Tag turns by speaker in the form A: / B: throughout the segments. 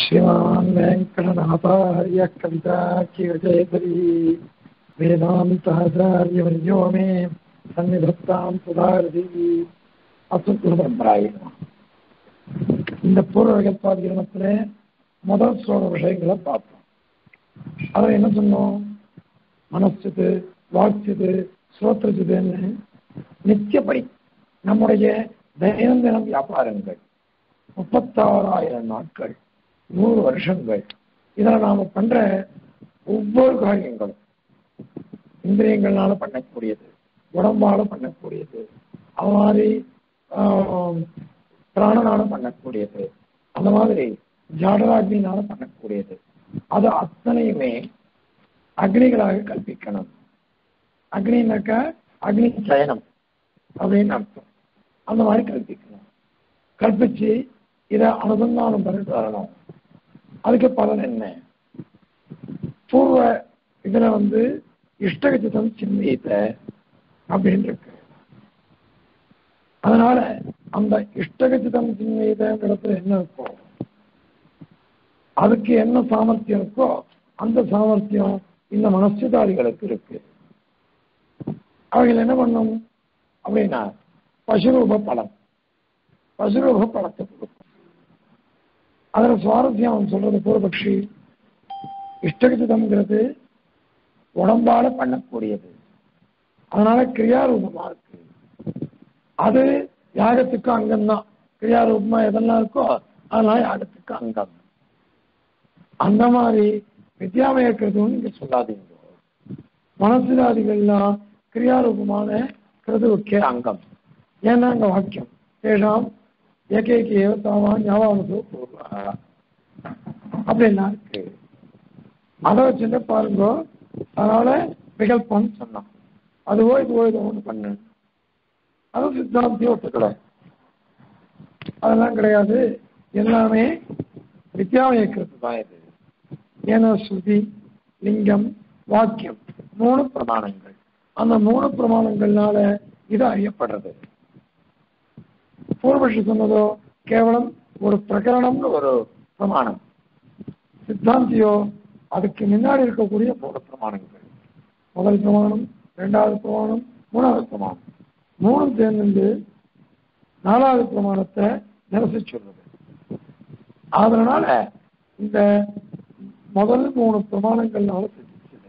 A: श्रीमान् वेङ्कटनाथार्य कविताख्यजयकरी वेदान्ताचार्यवर्यो मे सन्निधत्तां सुधारதி அசுத்தராய இந்த பூர்வகத்வாதி கிரமத்துல முதல் சோழ விஷயங்களை பார்த்தோம் அதில் என்ன சொன்னோம் மனசுது வாக்குது ஸ்ரோத்திரச்சுதுன்னு நித்தியப்படி நம்முடைய தைனந்தினம் வியாபாரங்கள் முப்பத்தாறாயிரம் நாட்கள் நூறு வருஷங்கள் இதில் நாம பண்ற ஒவ்வொரு காரியங்களும் இந்திரியங்கள்னால பண்ணக்கூடியது உடம்பால பண்ணக்கூடியது அது மாதிரி பிராணனால பண்ணக்கூடியது அந்த மாதிரி ஜாடராக்னினால பண்ணக்கூடியது அது அத்தனையுமே அக்னிகளாக கல்பிக்கணும் அக்னினாக்கா அக்னி சயனம் அப்படின்னு அர்த்தம் அந்த மாதிரி கல்பிக்கணும் கல்பிச்சு இதை அனுசந்தானம் பண்ணி தரணும் அதுக்கு பலன் என்ன பூர்வ இதுல வந்து இஷ்டகச்சிதம் சிந்தித்த அப்படின்னு இருக்கு அதனால அந்த இஷ்டகச்சிதம் சிந்தித்த இடத்துல என்ன இருக்கும் அதுக்கு என்ன சாமர்த்தியம் இருக்கோ அந்த சாமர்த்தியம் இந்த மனசுதாரிகளுக்கு இருக்கு அவைகள் என்ன பண்ணும் அப்படின்னா பசுரூப பலம் பசுரூப பலத்தை கொடுக்கும் அதுல சுவாரஸ்யம் அவன் சொல்றது பூர்வபக்ஷி இஷ்டகச்சிதம்ங்கிறது உடம்பால பண்ணக்கூடியது அதனால கிரியாரூபமா இருக்கு அது யாகத்துக்கு அங்கம்தான் கிரியாரூபமா எதெல்லாம் இருக்கோ அதனால யாகத்துக்கு அங்கம் அந்த மாதிரி வித்யாமய கிருதுன்னு நீங்க சொல்லாதீங்க மனசிலாதிகள்லாம் கிரியாரூபமான கிருதுவுக்கே அங்கம் ஏன்னா அங்க வாக்கியம் ஏழாம் ஏகேக்கு ஏவத்தாவா ஞாபகம் பூர்வா அப்படின்னா இருக்கு அதை வச்சுட்டு பாருங்க அதனால விகல்பம் சொன்னான் அதுவோ இதுவோ இதோ ஒன்று பண்ணு அதுவும் சித்தாந்தியும் ஒத்துக்கல அதெல்லாம் கிடையாது எல்லாமே வித்யாமயக்கிறது தான் இது ஏன்னா ஸ்ருதி லிங்கம் வாக்கியம் மூணு பிரமாணங்கள் அந்த மூணு பிரமாணங்கள்னால இது அறியப்படுறது பூர்வபக்ஷி சொன்னதோ கேவலம் ஒரு பிரகரணம்னு ஒரு பிரமாணம் சித்தாந்தியோ அதுக்கு முன்னாடி இருக்கக்கூடிய மூணு பிரமாணங்கள் முதல் பிரமாணம் இரண்டாவது பிரமாணம் மூணாவது பிரமாணம் மூணு சேர்ந்து நாலாவது பிரமாணத்தை நிரசி சொல்றது அதனால இந்த முதல் மூணு பிரமாணங்கள்னால சித்திச்சது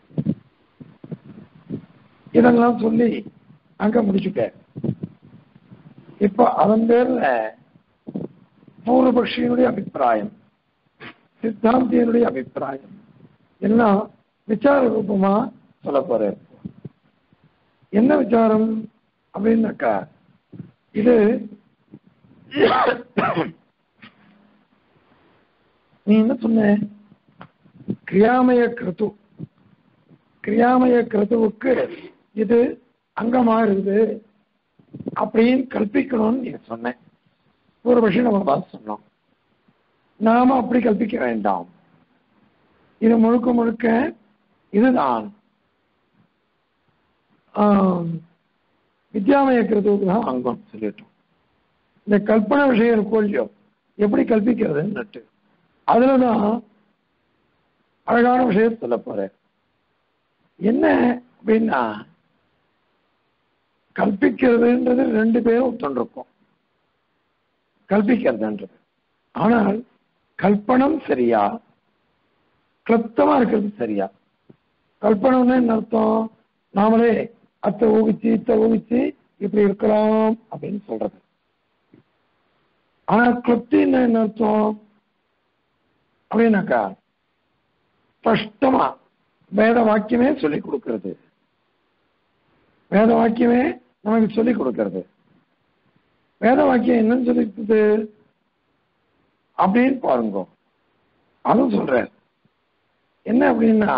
A: இதெல்லாம் சொல்லி அங்க முடிச்சுட்டேன் இப்ப அதன் பேர்ல பூர்வபக்ஷியினுடைய அபிப்பிராயம் சித்தாந்தியனுடைய அபிப்பிராயம் எல்லாம் விசார ரூபமா சொல்ல போற என்ன விசாரம் அப்படின்னாக்கா இது நீ என்ன சொன்ன கிரியாமய கிருத்து கிரியாமய கிருத்துவுக்கு இது அங்கமா இருக்குது அப்படின்னு கல்பிக்கணும்னு நீ சொன்னேன் பூர்வபட்சி நம்ம பார்த்து சொன்னோம் நாம அப்படி கல்பிக்க வேண்டாம் இது முழுக்க முழுக்க இதுதான் வித்யாமய கிருத்துவுக்கு தான் அங்கம் சொல்லிட்டோம் இந்த கல்பனை விஷயம் இருக்கோ இல்லையோ எப்படி கல்பிக்கிறதுன்னு அதுலதான் அழகான விஷயம் சொல்ல போறேன் என்ன அப்படின்னா கல்பிக்கிறதுன்றது ரெண்டு பேரும் ஒத்துண்டிருக்கும் கல்பிக்கிறதுன்றது ஆனால் கல்பனம் சரியா கிளப்தமா இருக்கிறது சரியா கல்பனம்னு என்ன அர்த்தம் நாமளே அத்தை ஊகிச்சு இத்த ஊகிச்சு இப்படி இருக்கலாம் அப்படின்னு சொல்றது ஆனா கிளப்தின்னு என்ன அர்த்தம் அப்படின்னாக்கா ஸ்பஷ்டமா வேத வாக்கியமே சொல்லிக் கொடுக்கிறது வேத வாக்கியமே நமக்கு சொல்லிக் கொடுக்கிறது வேத வாக்கியம் என்னன்னு சொல்லிக்குது அப்படின்னு பாருங்க அதுவும் சொல்றேன் என்ன அப்படின்னா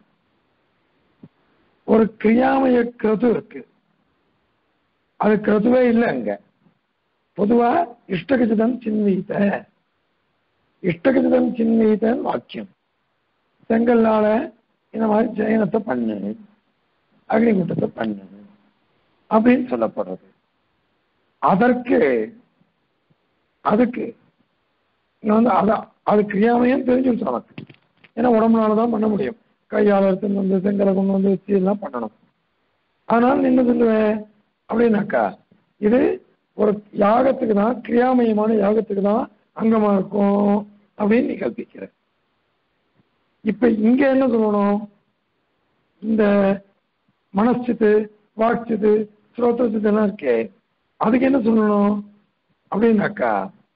A: ஒரு கிரியாமய கிருது இருக்கு அது கிருதுவே இல்லை அங்க பொதுவா இஷ்டகஜிதம் சின்வீத இஷ்டகஜிதம் சின்வீதன் வாக்கியம் செங்கல்னால இந்த மாதிரி ஜெயனத்தை பண்ணு அக்னிகுட்டத்தை பண்ணு அப்படின்னு சொல்லப்படுறது அதற்கு அதுக்கு இங்க வந்து அதான் அது கிரியாமயம் தெரிஞ்சிருச்சு நமக்கு ஏன்னா உடம்புனால தான் பண்ண முடியும் கையால் எடுத்துன்னு வந்து செங்கலை கொண்டு வந்து வச்சு எல்லாம் பண்ணணும் அதனால நீ என்ன சொல்லுவேன் அப்படின்னாக்கா இது ஒரு யாகத்துக்கு தான் கிரியாமயமான யாகத்துக்கு தான் அங்கமா இருக்கும் அப்படின்னு நீ கல்பிக்கிற இப்ப இங்க என்ன சொல்லணும் இந்த மனசித்து வாட்சித்து ஸ்ரோத்திரத்து எல்லாம் இருக்கே அதுக்கு என்ன சொல்லணும் அப்படின்னாக்கா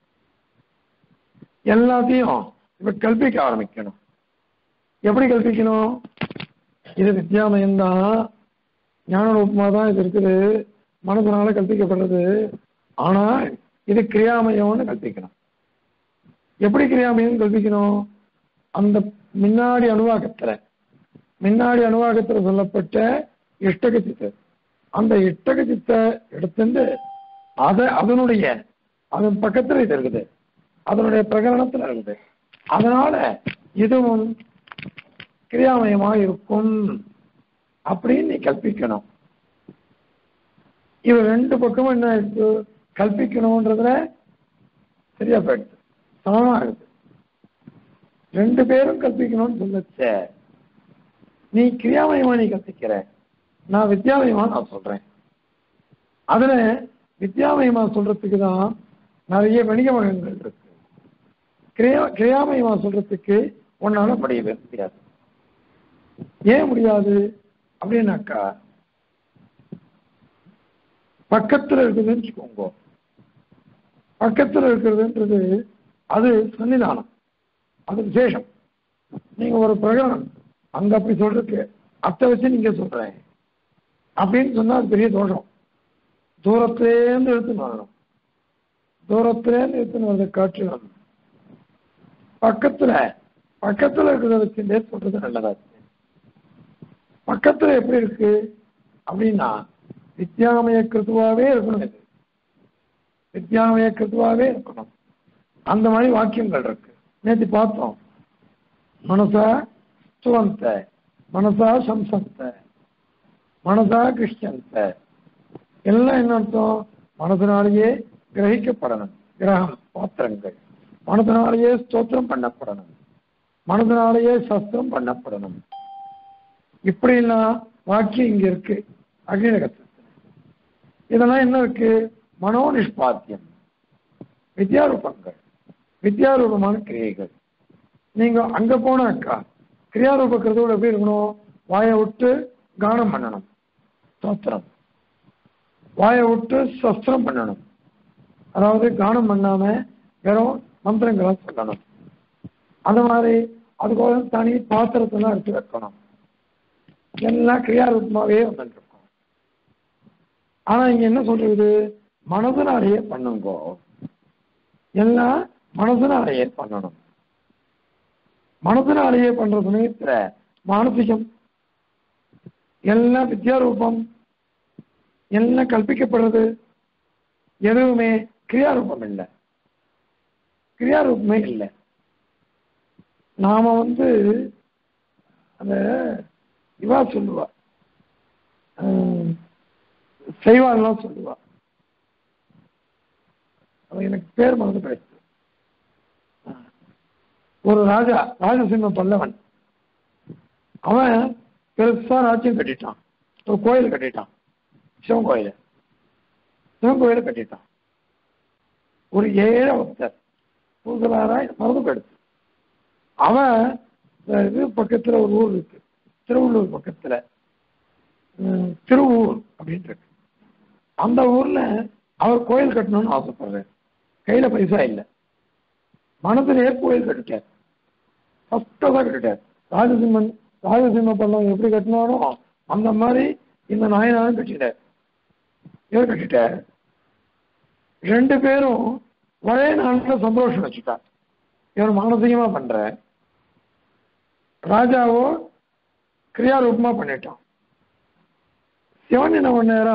A: எல்லாத்தையும் இப்ப கல்பிக்க ஆரம்பிக்கணும் எப்படி கல்பிக்கணும் இது வித்யாமயம் தான் ஞான ரூபமா தான் இது இருக்குது மனசனால கல்பிக்கப்படுறது ஆனா இது கிரியாமயம்னு கல்பிக்கணும் எப்படி கிரியாமயம் கல்பிக்கணும் அந்த முன்னாடி அணுவாக்கத்துல முன்னாடி அணுவாக்கத்துல சொல்லப்பட்ட இஷ்டக சித்து அந்த இஷ்டக சித்தை எடுத்துட்டு அத அதனுடைய அதன் பக்கத்துல இது இருக்குது அதனுடைய பிரகரணத்துல இருக்குது அதனால இதுவும் கிரியாமயமா இருக்கும் அப்படின்னு நீ கல்பிக்கணும் இது ரெண்டு பக்கமும் என்ன இருக்கு கல்பிக்கணும்ன்றதுல சரியா போயிடுது சமமா இருக்குது ரெண்டு பேரும் கல்பிக்கணும்னு சொல்லச்ச நீ கிரியாமயமா நீ கற்பிக்கிற நான் வித்யாமயமா நான் சொல்றேன் அதுல வித்யாமயமா சொல்றதுக்கு தான் நிறைய வணிக வகங்கள் இருக்கு கிரியா கிரியாமயமா சொல்றதுக்கு உன்னால முடியவே முடியாது ஏன் முடியாது அப்படின்னாக்கா பக்கத்துல இருக்குதுன்னு வச்சுக்கோங்க பக்கத்துல இருக்கிறதுன்றது அது சன்னிதானம் அது விசேஷம் நீங்க ஒரு பிரகடனம் அங்க அப்படி சொல்றதுக்கு அத்தை வச்சு நீங்க சொல்றேன் அப்படின்னு சொன்னா அது பெரிய தோஷம் தூரத்திலேருந்து எடுத்துன்னு வரணும் தூரத்திலேருந்து எடுத்துன்னு வரதை காட்டிலும் பக்கத்துல பக்கத்துல இருக்கிறத வச்சுட்டே சொல்றது நல்லதா இருக்கு பக்கத்துல எப்படி இருக்கு அப்படின்னா வித்யாமய கிருத்துவாவே இருக்கணும் இது வித்யாமய கிருத்துவாவே இருக்கணும் அந்த மாதிரி வாக்கியங்கள் இருக்கு நேற்று பார்த்தோம் மனசா ஸ்துவந்த மனசா சம்சந்த மனசா கிருஷ்யந்த எல்லாம் என்ன அர்த்தம் மனதினாலேயே கிரகிக்கப்படணும் கிரகம் பாத்திரங்கள் மனதினாலேயே ஸ்தோத்திரம் பண்ணப்படணும் மனதினாலேயே சஸ்திரம் பண்ணப்படணும் இப்படிலாம் வாக்கியம் இங்க இருக்கு அக்னிநகத்தில் இதெல்லாம் என்ன இருக்கு மனோ நிஷ்பாத்தியம் வித்யாரூபங்கள் வித்யாரூபமான கிரியைகள் நீங்க அங்க போனாக்கா கிரியாரூப கிருதோட எப்படி இருக்கணும் வாயை விட்டு கானம் பண்ணணும் ஸ்தோத்திரம் வாயை விட்டு சஸ்திரம் பண்ணணும் அதாவது கானம் பண்ணாம வெறும் மந்திரங்களை சொல்லணும் அந்த மாதிரி அதுக்கோசம் தனி பாத்திரத்தெல்லாம் எடுத்து வைக்கணும் எல்லாம் கிரியாரூபமாவே வந்துட்டு இருக்கும் ஆனா இங்க என்ன சொல்றது மனதினாலேயே பண்ணுங்கோ எல்லாம் மனதினாலேயே பண்ணணும் மனதினாலேயே பண்ற சமயத்துல மானசிகம் எல்லாம் வித்யாரூபம் எல்லாம் கல்பிக்கப்படுறது எதுவுமே கிரியாரூபம் இல்லை கிரியாரூபமே இல்லை நாம வந்து அந்த இவா சொல்லுவா ஹம், செய்வாள்லாம் சொல்லுவா அவ எனக்கு பேர் மறந்து போயிடுச்சு ஒரு ராஜா ராஜசிம்ம பல்லவன் அவன் பெருசா ராஜ்யம் கட்டிட்டான் ஒரு கோயில் கட்டிட்டான் சிவன் கோயில் சிவன் கோயிலை கட்டிட்டான் ஒரு ஏழை ஒருத்தர் பூசலாராய் மறந்து போயிடுச்சு அவன் இந்த இது பக்கத்துல ஒரு ஊர் இருக்கு திருவள்ளூர் பக்கத்துல உம், திருவூர் அப்படின்னு இருக்கு அந்த ஊர்ல அவர் கோயில் கட்டணும்னு ஆசைப்படுறாரு கையில பைசா இல்லை மனதிலேயே கோயில் கட்டிட்டார் ஃபஸ்ட்டாக தான் கட்டிட்டார் ராஜசிம்மன் ராஜசிம்ம பள்ளம் எப்படி கட்டினானோ அந்த மாதிரி இந்த நாயனாரும் கட்டிட்டார் இவர் கட்டிட்டார் ரெண்டு பேரும் ஒரே நாளில் சந்தோஷம் வச்சுட்டார் இவர் மானசீகமா பண்ற ராஜாவோ கிரியாரூபமா பண்ணிட்டான் சிவன் என்ன பண்ணாரா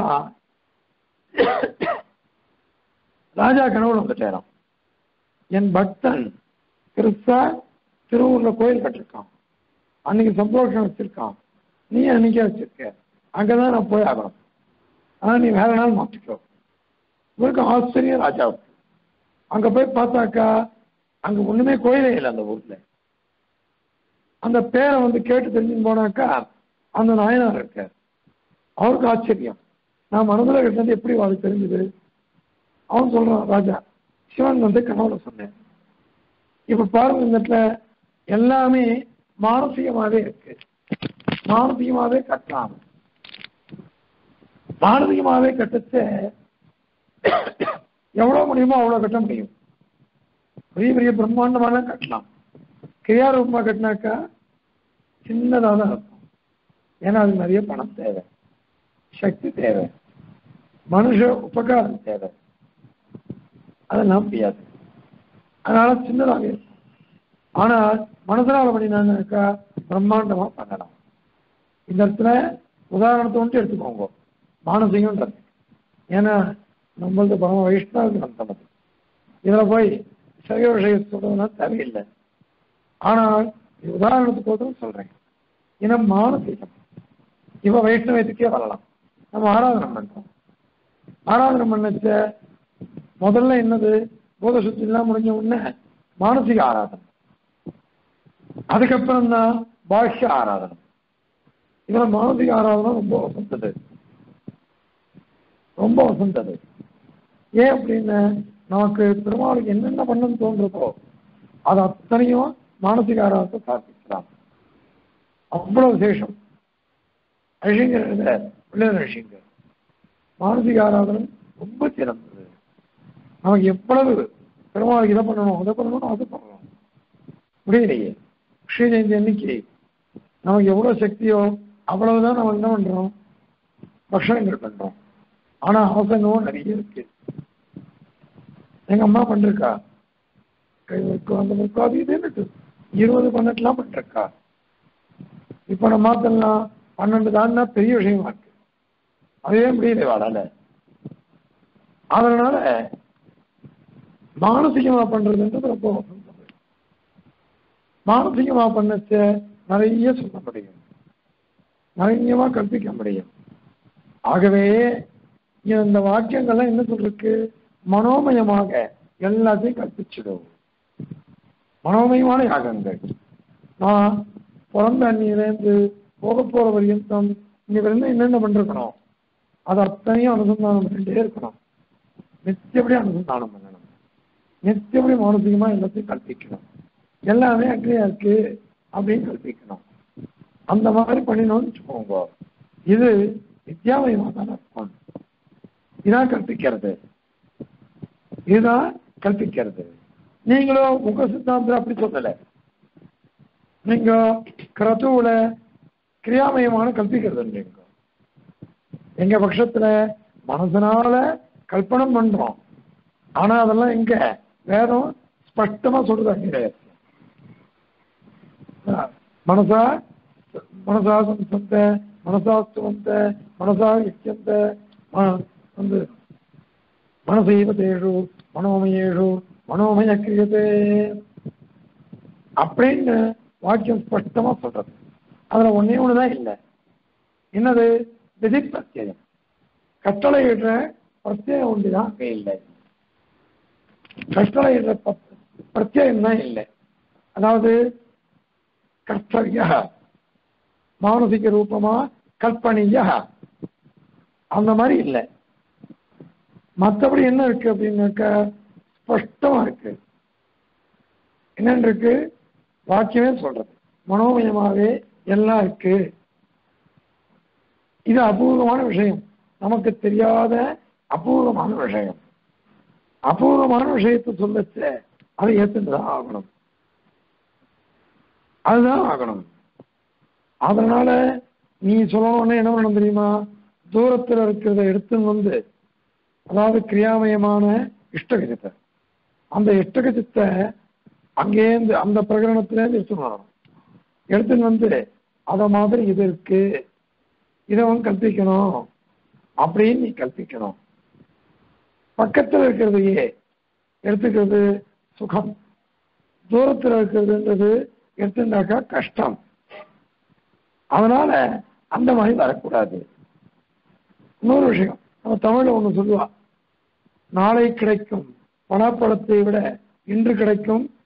A: ராஜா கனவுல வந்துட்டாராம் என் பக்தன் பெருசா திருவூர்ல கோயில் கட்டிருக்கான் அன்னைக்கு சந்தோஷம் வச்சிருக்கான் நீ அன்னைக்கே வச்சிருக்க அங்கதான் நான் போய் ஆகணும் ஆனா நீ வேற நாள் மாத்திக்கோ இவருக்கு ஆச்சரியம் ராஜாவுக்கு அங்க போய் பார்த்தாக்கா அங்க ஒண்ணுமே கோயிலே இல்லை அந்த ஊர்ல அந்த பேரை வந்து கேட்டு தெரிஞ்சுன்னு போனாக்கா அந்த நாயனார் இருக்கார் அவருக்கு ஆச்சரியம் நான் மனதில் கிட்டது எப்படி அவளுக்கு தெரிஞ்சது அவன் சொல்றான் ராஜா சிவன் வந்து கனவுல சொன்னேன் இப்ப பாருங்க இந்த இடத்துல எல்லாமே மானசீகமாவே இருக்கு மானசீகமாவே கட்டலாம் மானசீகமாவே கட்டச்ச எவ்வளவு முடியுமோ அவ்வளவு கட்ட முடியும் பெரிய பெரிய பிரம்மாண்டமான கட்டலாம் கிரியாரூபமா கட்டினாக்கா சின்னதாக தான் இருக்கும் ஏன்னா அது நிறைய பணம் தேவை சக்தி தேவை மனுஷ உபகாரம் தேவை அதெல்லாம் முடியாது அதனால சின்னதாக இருக்கும் ஆனால் மனசனால பண்ணினாக்கா பிரம்மாண்டமா பண்ணலாம் இந்த இடத்துல உதாரணத்தை மட்டும் எடுத்துக்கோங்க மானசீகம்ன்றது ஏன்னா நம்மளது பரம வைஷ்ணவ கிரந்தம் அது இதில் போய் சைவ விஷயம் சொல்றதுனா தேவையில்லை ஆனால் இது உதாரணத்துக்கு சொல்றேன் ஏன்னா மானசீகம் இவ வைஷ்ணவத்துக்கே வரலாம் நம்ம ஆராதனை பண்றோம் ஆராதனை பண்ணச்ச முதல்ல என்னது போத சுத்தி எல்லாம் முடிஞ்ச உடனே மானசீக ஆராதனை அதுக்கப்புறம் தான் பாஷ்ய ஆராதனை இதுல மானசீக ஆராதனை ரொம்ப வசந்தது ரொம்ப வசந்தது ஏன் அப்படின்னு நமக்கு பெருமாளுக்கு என்னென்ன பண்ணணும்னு தோன்றதோ அது அத்தனையும் மானசிக ஆராதத்தை சாதிக்கலாம் அவ்வளவு விசேஷம் ரிஷிங்கர் பிள்ளைகள் ரிஷிங்கர் மானசிக ஆராதனை ரொம்ப சிறந்தது நமக்கு எவ்வளவு பெருமாளுக்கு இதை பண்ணணும் அதை பண்ணணும் அதை பண்ணணும் முடியலையே ஸ்ரீ ஜெயந்தி அன்னைக்கு நமக்கு எவ்வளவு சக்தியோ அவ்வளவுதான் நம்ம என்ன பண்றோம் பக்ஷணங்கள் பண்றோம் ஆனா அவசரமும் நிறைய இருக்கு எங்க அம்மா பண்ணிருக்கா அந்த முக்காது இது இருபது பன்னெண்டுலாம் பண்ணிருக்கா இப்ப நம்ம மாத்தலாம் பன்னெண்டு தான்னா பெரிய விஷயமா இருக்கு அதே முடியல வாழல அதனால மானசீகமா பண்றதுன்றது ரொம்ப வசந்தது மானசீகமா பண்ணச்ச நிறைய சொல்ல முடியும் நிறையமா கற்பிக்க முடியும் ஆகவே இந்த வாக்கியங்கள்லாம் என்ன சொல்றதுக்கு மனோமயமாக எல்லாத்தையும் கற்பிச்சிடும் மனோமயமான யாகங்கள் நான் பிறந்த அன்னியிலேருந்து போக போற வரையும் இங்க இருந்து என்னென்ன பண்ணிருக்கணும் அது அத்தனையும் அனுசந்தானம் பண்ணிட்டே இருக்கணும் நித்தியப்படி அனுசந்தானம் பண்ணணும் நித்தியப்படி மானசீகமா எல்லாத்தையும் கற்பிக்கணும் எல்லாமே அக்ரியா இருக்கு அப்படின்னு கற்பிக்கணும் அந்த மாதிரி பண்ணினோம்னு வச்சுக்கோங்க இது வித்யாமயமா தான் இருக்கும் இதான் கற்பிக்கிறது இதுதான் கற்பிக்கிறது நீங்களும் உங்க சித்தாந்தம் அப்படி சொல்லல நீங்க கிரதுவுல கிரியாமயமான கற்பிக்கிறது நீங்க எங்க பட்சத்துல மனசனால கல்பனம் பண்றோம் ஆனா அதெல்லாம் எங்க வேதம் ஸ்பஷ்டமா சொல்றது கிடையாது மனசா மனசா சந்த மனசா சுவந்த மனசா யுக்கியந்த வந்து மனசைவ தேஷு மனோமயேஷு மனோமய கிரியதே அப்படின்னு வாக்கியம் ஸ்பஷ்டமா சொல்றது அதுல ஒன்னே ஒண்ணுதான் இல்லை என்னது விதி பிரத்யயம் கட்டளையிடுற பிரத்யயம் ஒன்றுதான் அங்கே இல்லை கட்டளையிடுற பிரத்யயம் தான் இல்லை அதாவது கர்த்தவிய மானசிக ரூபமா கற்பனைய அந்த மாதிரி இல்லை மற்றபடி என்ன இருக்கு அப்படின்னாக்கா ஸ்பஷ்டமா இருக்கு என்னன்னு இருக்கு வாக்கியமே சொல்றது மனோமயமாவே எல்லாம் இருக்கு இது அபூர்வமான விஷயம் நமக்கு தெரியாத அபூர்வமான விஷயம் அபூர்வமான விஷயத்தை சொல்லச்ச அதை ஏத்துட்டுதான் ஆகணும் அதுதான் ஆகணும் அதனால நீ சொல்லணும்னா என்ன பண்ணணும் தெரியுமா தூரத்தில் இருக்கிறத எடுத்துன்னு வந்து அதாவது கிரியாமயமான இஷ்டகஜத்தை அந்த இஷ்டகஜத்தை அங்கேருந்து அந்த பிரகரணத்திலேருந்து எடுத்துன்னு வரணும் எடுத்துன்னு வந்து அத மாதிரி இது இருக்கு இதை வந்து கற்பிக்கணும் அப்படின்னு நீ கற்பிக்கணும் பக்கத்தில் இருக்கிறதையே எடுத்துக்கிறது சுகம் தூரத்தில் இருக்கிறதுன்றது எடுத்துட்டாக்கா கஷ்டம் அதனால அந்த மாதிரி வரக்கூடாது இன்னொரு விஷயம் நம்ம தமிழ்ல ஒண்ணு சொல்லுவா நாளை கிடைக்கும் பணப்பழத்தை விட இன்று கிடைக்கும்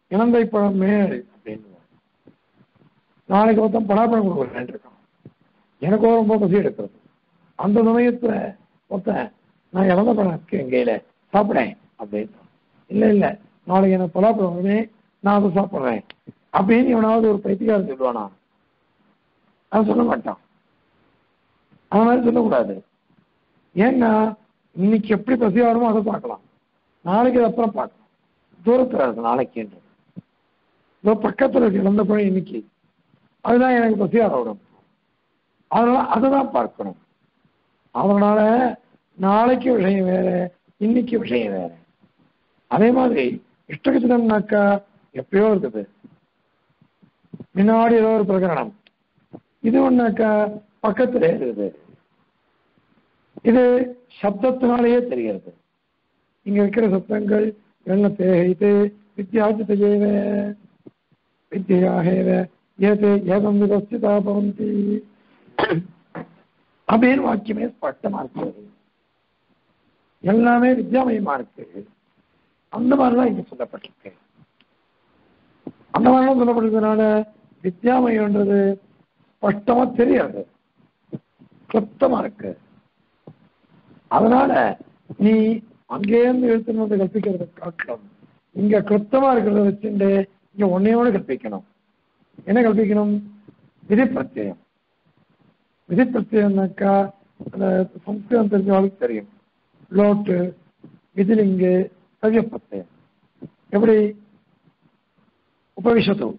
A: இளந்தை பழம் மேல் அப்படின்னு நாளைக்கு ஒருத்தன் பலாப்பழம் கொடுக்குறேன் இருக்கான் எனக்கோ ரொம்ப பசி எடுக்கிறது அந்த சமயத்துல ஒருத்தன் நான் இழந்த பழம் இருக்கு என் கையில சாப்பிடேன் அப்படின்னு இல்ல இல்ல நாளைக்கு எனக்கு பலாப்பழம் வருமே நான் அதை சாப்பிட்றேன் அப்படின்னு இவனாவது ஒரு பைத்தியக்காரன் சொல்லுவானா அவன் சொல்ல மாட்டான் அவன் மாதிரி சொல்லக்கூடாது ஏன்னா இன்னைக்கு எப்படி பசி வருமோ அதை பார்க்கலாம் நாளைக்கு அது அப்புறம் பார்க்கலாம் தூரத்தில் இருக்கு நாளைக்குன்றது இதோ பக்கத்தில் இருக்கு இழந்த பழம் இன்னைக்கு அதுதான் எனக்கு பசி விடும் அதனால அதை தான் பார்க்கணும் அதனால நாளைக்கு விஷயம் வேற இன்னைக்கு விஷயம் வேற அதே மாதிரி இஷ்டகச்சிதம்னாக்கா எப்பயோ இருக்குது முன்னாடி ஏதோ ஒரு பிரகரணம் இது ஒன்னாக்கா பக்கத்திலே இருக்குது இது சப்தத்தினாலேயே தெரிகிறது இங்க இருக்கிற சப்தங்கள் என்ன தேகைத்து வித்தியாசித்தையேவ வித்தியாகேவ ஏதே ஏதம் விதஸ்திதா பவந்தி அப்படின்னு வாக்கியமே ஸ்பஷ்டமா இருக்கிறது எல்லாமே வித்யாமயமா இருக்கு அந்த மாதிரிதான் இங்க சொல்லப்பட்டிருக்கு அந்த மாதிரிலாம் சொல்லப்பட்டிருக்கிறதுனால வித்யாமயன்றது ஸ்பஷ்டமா தெரியாது கிளப்தமா இருக்கு அதனால நீ அங்கேயிருந்து எழுத்துன்னு வந்து கற்பிக்கிறத காட்டலாம் இங்க கிளப்தமா இருக்கிறத வச்சுட்டு இங்க ஒன்னையோட கற்பிக்கணும் என்ன கற்பிக்கணும் விதி பிரத்யம் விதி பிரத்யம்னாக்கா அந்த சம்ஸ்கிருதம் தெரிஞ்சவங்களுக்கு தெரியும் லோட்டு விதிலிங்கு சவிய பிரத்யம் எப்படி உபவிஷத்து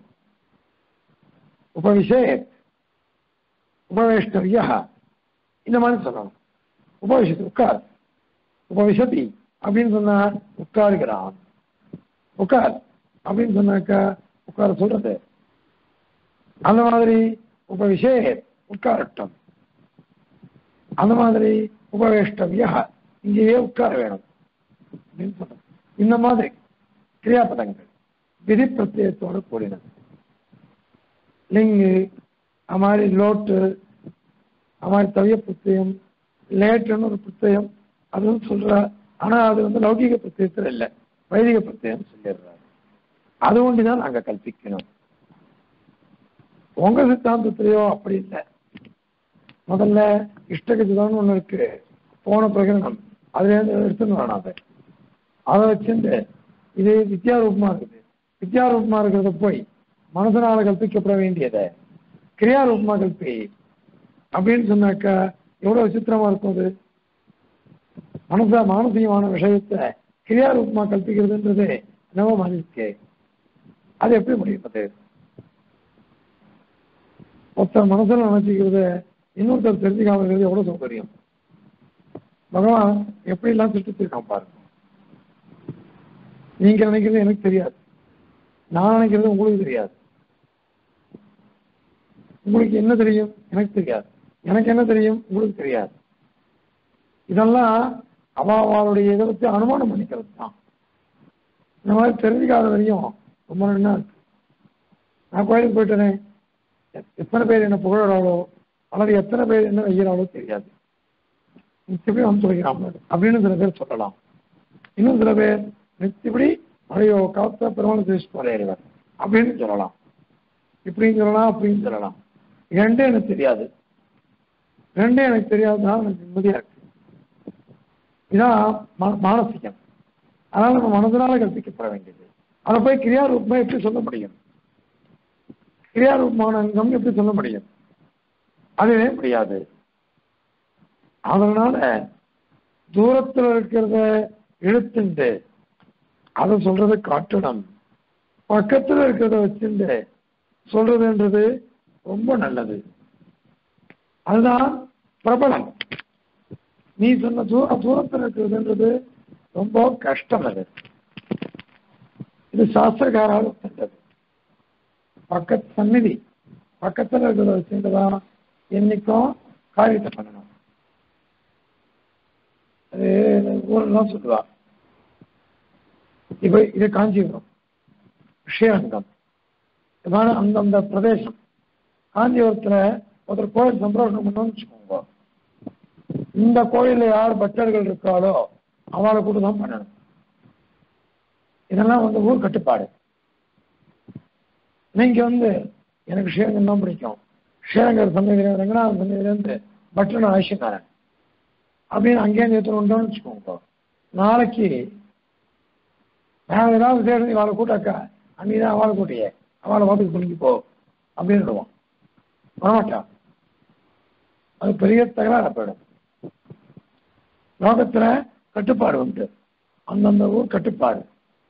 A: உபவிஷே உபவேஷ்டவியா இந்த மாதிரி சொல்லணும் உபவிஷத்து உட்கார் உபவிஷதி அப்படின்னு சொன்னா உட்காருகிறான் உட்கார் அப்படின்னு சொன்னாக்கா உட்கார சொல்றது அந்த மாதிரி உபவிஷே உட்காரட்டும் அந்த மாதிரி உபவேஷ்டவியா இங்கேயே உட்கார வேணும் அப்படின்னு சொல்றது இந்த மாதிரி கிரியாபதங்கள் விதி பிரத்யத்தோடு கூடினது லிங்கு அது மாதிரி லோட்டு அது மாதிரி தவிய பிரத்யம் லேட்டுன்னு ஒரு பிரத்யம் அதுவும் சொல்ற ஆனா அது வந்து லௌகிக பிரத்யத்தில் இல்லை வைதிக பிரத்யம் சொல்லிடுறாரு அது ஒன்றுதான் நாங்க கல்பிக்கணும் உங்க சித்தாந்தத்திலேயோ அப்படி இல்லை முதல்ல இஷ்டகஜிதான்னு ஒண்ணு இருக்கு போன பிரகடனம் அதுல இருந்து எடுத்துன்னு வரணும் அதை அதை வச்சுட்டு இது வித்யாரூபமா இருக்குது வித்யாரூபமா இருக்கிறத போய் மனசனால கல்பிக்கப்பட வேண்டியதை கிரியாரூபமா கல்பி அப்படின்னு சொன்னாக்கா எவ்வளவு விசித்திரமா இருக்கும் அது மனச மானசீகமான விஷயத்தை கிரியாரூபமா கல்பிக்கிறதுன்றது நவ மனிதே அது எப்படி முடியும் அது ஒருத்தர் மனசுல நினைச்சுக்கிறத இன்னொருத்தர் தெரிஞ்சுக்காம இருக்கிறது எவ்வளவு சௌகரியம் பகவான் எப்படி எல்லாம் திட்டத்திருக்கான் பாருங்க நீங்க நினைக்கிறது எனக்கு தெரியாது நான் நினைக்கிறது உங்களுக்கு தெரியாது உங்களுக்கு என்ன தெரியும் எனக்கு தெரியாது எனக்கு என்ன தெரியும் உங்களுக்கு தெரியாது இதெல்லாம் அவளுடைய இதை வச்சு அனுமானம் பண்ணிக்கிறது தான் இந்த மாதிரி தெரிஞ்சுக்காத வரையும் ரொம்ப நல்லா இருக்கு நான் கோயிலுக்கு போயிட்டேனே எத்தனை பேர் என்ன புகழறாளோ அல்லது எத்தனை பேர் என்ன வைக்கிறாளோ தெரியாது நிச்சயப்படி வந்து சொல்லிக்கிறான் அப்படின்னு சில பேர் சொல்லலாம் இன்னும் சில பேர் நிச்சயப்படி மழையோ காத்த பெருமான தேசிட்டு போறேன் அப்படின்னு சொல்லலாம் இப்படின்னு சொல்லலாம் அப்படின்னு சொல்லலாம் ரெண்டும் எனக்கு தெரியாது ரெண்டும் எனக்கு தெரியாதுதான் எனக்கு நிம்மதியா இருக்கு இதான் மா- மானசீகம் அதனால நம்ம மனதினால கற்பிக்கப்பட வேண்டியது அதை போய் கிரியாரூபமா எப்படி சொல்ல முடியும் கிரியாரூபமான அங்கம் எப்படி சொல்ல முடியும் அதுவே முடியாது அதனால தூரத்துல இருக்கிறத இழுத்துண்டு அதை சொல்றதை காட்டணும் பக்கத்துல இருக்கிறத வச்சுட்டு சொல்றதுன்றது ரொம்ப நல்லது அதுதான் பிரபலம் நீ சொன்ன தூர தூரத்தில் இருக்கிறதுன்றது ரொம்ப கஷ்டம் அது இது சாஸ்திரக்காரால் சென்றது பக்கத்து சந்நிதி பக்கத்துல இருக்கிறத வச்சுட்டு தான் என்னைக்கும் காரியத்தை பண்ணணும் அது ஊரெல்லாம் சொல்லுவா இப்ப இது காஞ்சிபுரம் ஸ்ரீரங்கம் இதான அந்தந்த பிரதேசம் காஞ்சிபுரத்துல ஒருத்தர் கோயில் சம்பிரவேசனம் பண்ணணும்னு வச்சுக்கோங்க இந்த கோயில்ல யார் பக்தர்கள் இருக்காளோ அவளை கூட தான் பண்ணணும் இதெல்லாம் வந்து ஊர் கட்டுப்பாடு நீங்க வந்து எனக்கு ஸ்ரீரங்கம் தான் பிடிக்கும் ஸ்ரீரங்கர் சந்தையில ரங்கநாதன் சந்தையிலேருந்து பட்டன ஆசிக்காரன் அப்படின்னு அங்கேயே எடுத்துட்டு வச்சுக்கோங்க நாளைக்கு நான் ஏதாவது விசேஷம் அவளை கூட்டாக்கா அன்னைக்கு தான் அவளை கூட்டியே அவளை பார்த்துக்கு துணிக்கு போ அப்படின்னு விடுவான் வரமாட்டான் அது பெரிய தகராறு போயிடும் லோகத்துல கட்டுப்பாடு உண்டு அந்தந்த ஊர் கட்டுப்பாடு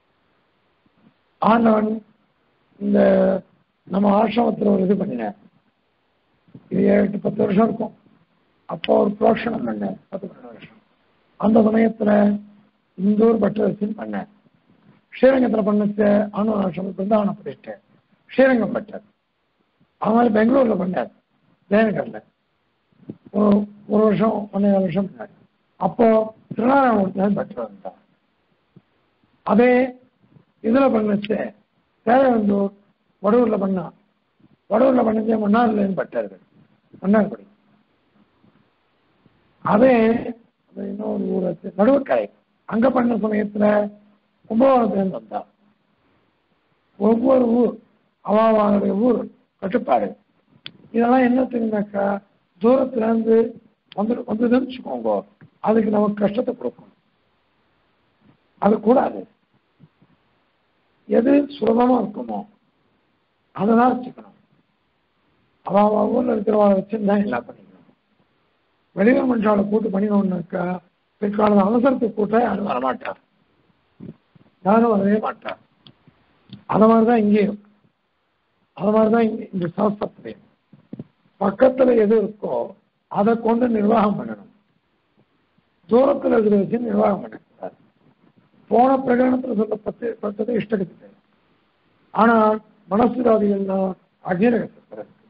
A: ஆண்டவன் இந்த நம்ம ஆசிரமத்தில் ஒரு இது பண்ணினேன் இது ஏழு எட்டு பத்து வருஷம் இருக்கும் அப்போ ஒரு புரோஷனம் பண்ணேன் பத்து பன்னெண்டு வருஷம் அந்த சமயத்துல இந்தூர் பட்டரசின் பண்ணேன் ஸ்ரீரங்கத்தில் பண்ணச்ச அணு ஆசிரமத்தில் இருந்து அவனை படிச்சிட்டேன் ஸ்ரீரங்கம் பட்டர் அவன் பெங்களூர்ல பண்ணார் ஜெயநகர்ல ஒரு ஒரு வருஷம் ஒன்னே வருஷம் பண்ணார் அப்போ திருநாராயணமூர்த்தி பட்டர் வந்தான் அதே இதுல பண்ணச்சு தேவையந்தூர் வடூர்ல பண்ணா வடூர்ல பண்ணச்சே மன்னார்லேருந்து பட்டார்கள் மன்னார்படி அதே அது இன்னொரு ஊர் வச்சு நடுவக்கரை அங்க பண்ண சமயத்துல கும்பகோணத்துலேருந்து வந்தா ஒவ்வொரு ஊர் அவாவானுடைய ஊர் கட்டுப்பாடு இதெல்லாம் என்ன தெரியுமாக்கா தூரத்துல இருந்து வந்து வந்ததுன்னு வச்சுக்கோங்க அதுக்கு நமக்கு கஷ்டத்தை கொடுக்கும் அது கூடாது எது சுலபமா இருக்குமோ அதை தான் வச்சுக்கணும் அவ ஊர்ல இருக்கிறவளை வச்சுருந்தா எல்லாம் பண்ணிக்கணும் வெளியூர் மனுஷாவை கூட்டு பண்ணினோம்னாக்கா பிற்காலம் அவசரத்துக்கு கூட்ட யாரும் வரமாட்டார் யாரும் வரவே மாட்டார் அது மாதிரிதான் இங்கேயும் அது மாதிரிதான் இங்க இந்த சாஸ்திரத்திலையும் பக்கத்துல எது இருக்கோ அதை கொண்டு நிர்வாகம் பண்ணணும் தூரத்தில் இருக்கிற வச்சு நிர்வாகம் பண்ணக்கூடாது போன பிரகடனத்தில் சொல்லப்பட்டு பட்டது இஷ்டகத்து ஆனால் மனசுராதிகள்லாம் அகிரகத்தில் இருக்கு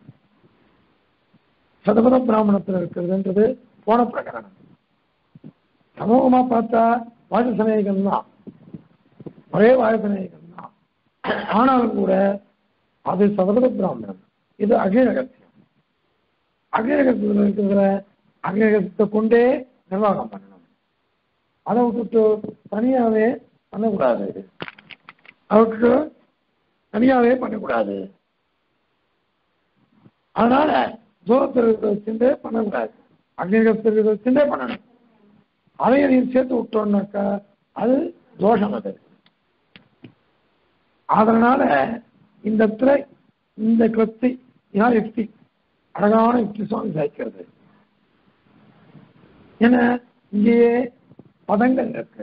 A: சதபத பிராமணத்தில் இருக்கிறதுன்றது போன பிரகடனம் சமூகமா பார்த்தா வாஜசமேகம் தான் ஒரே வாஜசமேகம் தான் ஆனாலும் கூட அது சதபத பிராமணம் இது அகிரகத்தியம் அகிரகத்தில் இருக்கிறதுல அகிரகத்தை கொண்டே நிர்வாகம் பண்ணணும் அதை விட்டுட்டு தனியாவே பண்ணக்கூடாது அதை விட்டுட்டு தனியாவே பண்ணக்கூடாது அதனால தூரத்தில் இருக்கிறத வச்சுட்டே பண்ணக்கூடாது அக்னிகத்தில் இருக்கிறத வச்சுட்டே பண்ணணும் அதையும் நீ சேர்த்து விட்டோம்னாக்கா அது தோஷம் அது அதனால இந்த இடத்துல இந்த கிளப்தி இதான் யுக்தி அழகான யுக்தி சுவாமி சாய்க்கிறது ஏன்னா இங்கேயே பதங்கள் இருக்கு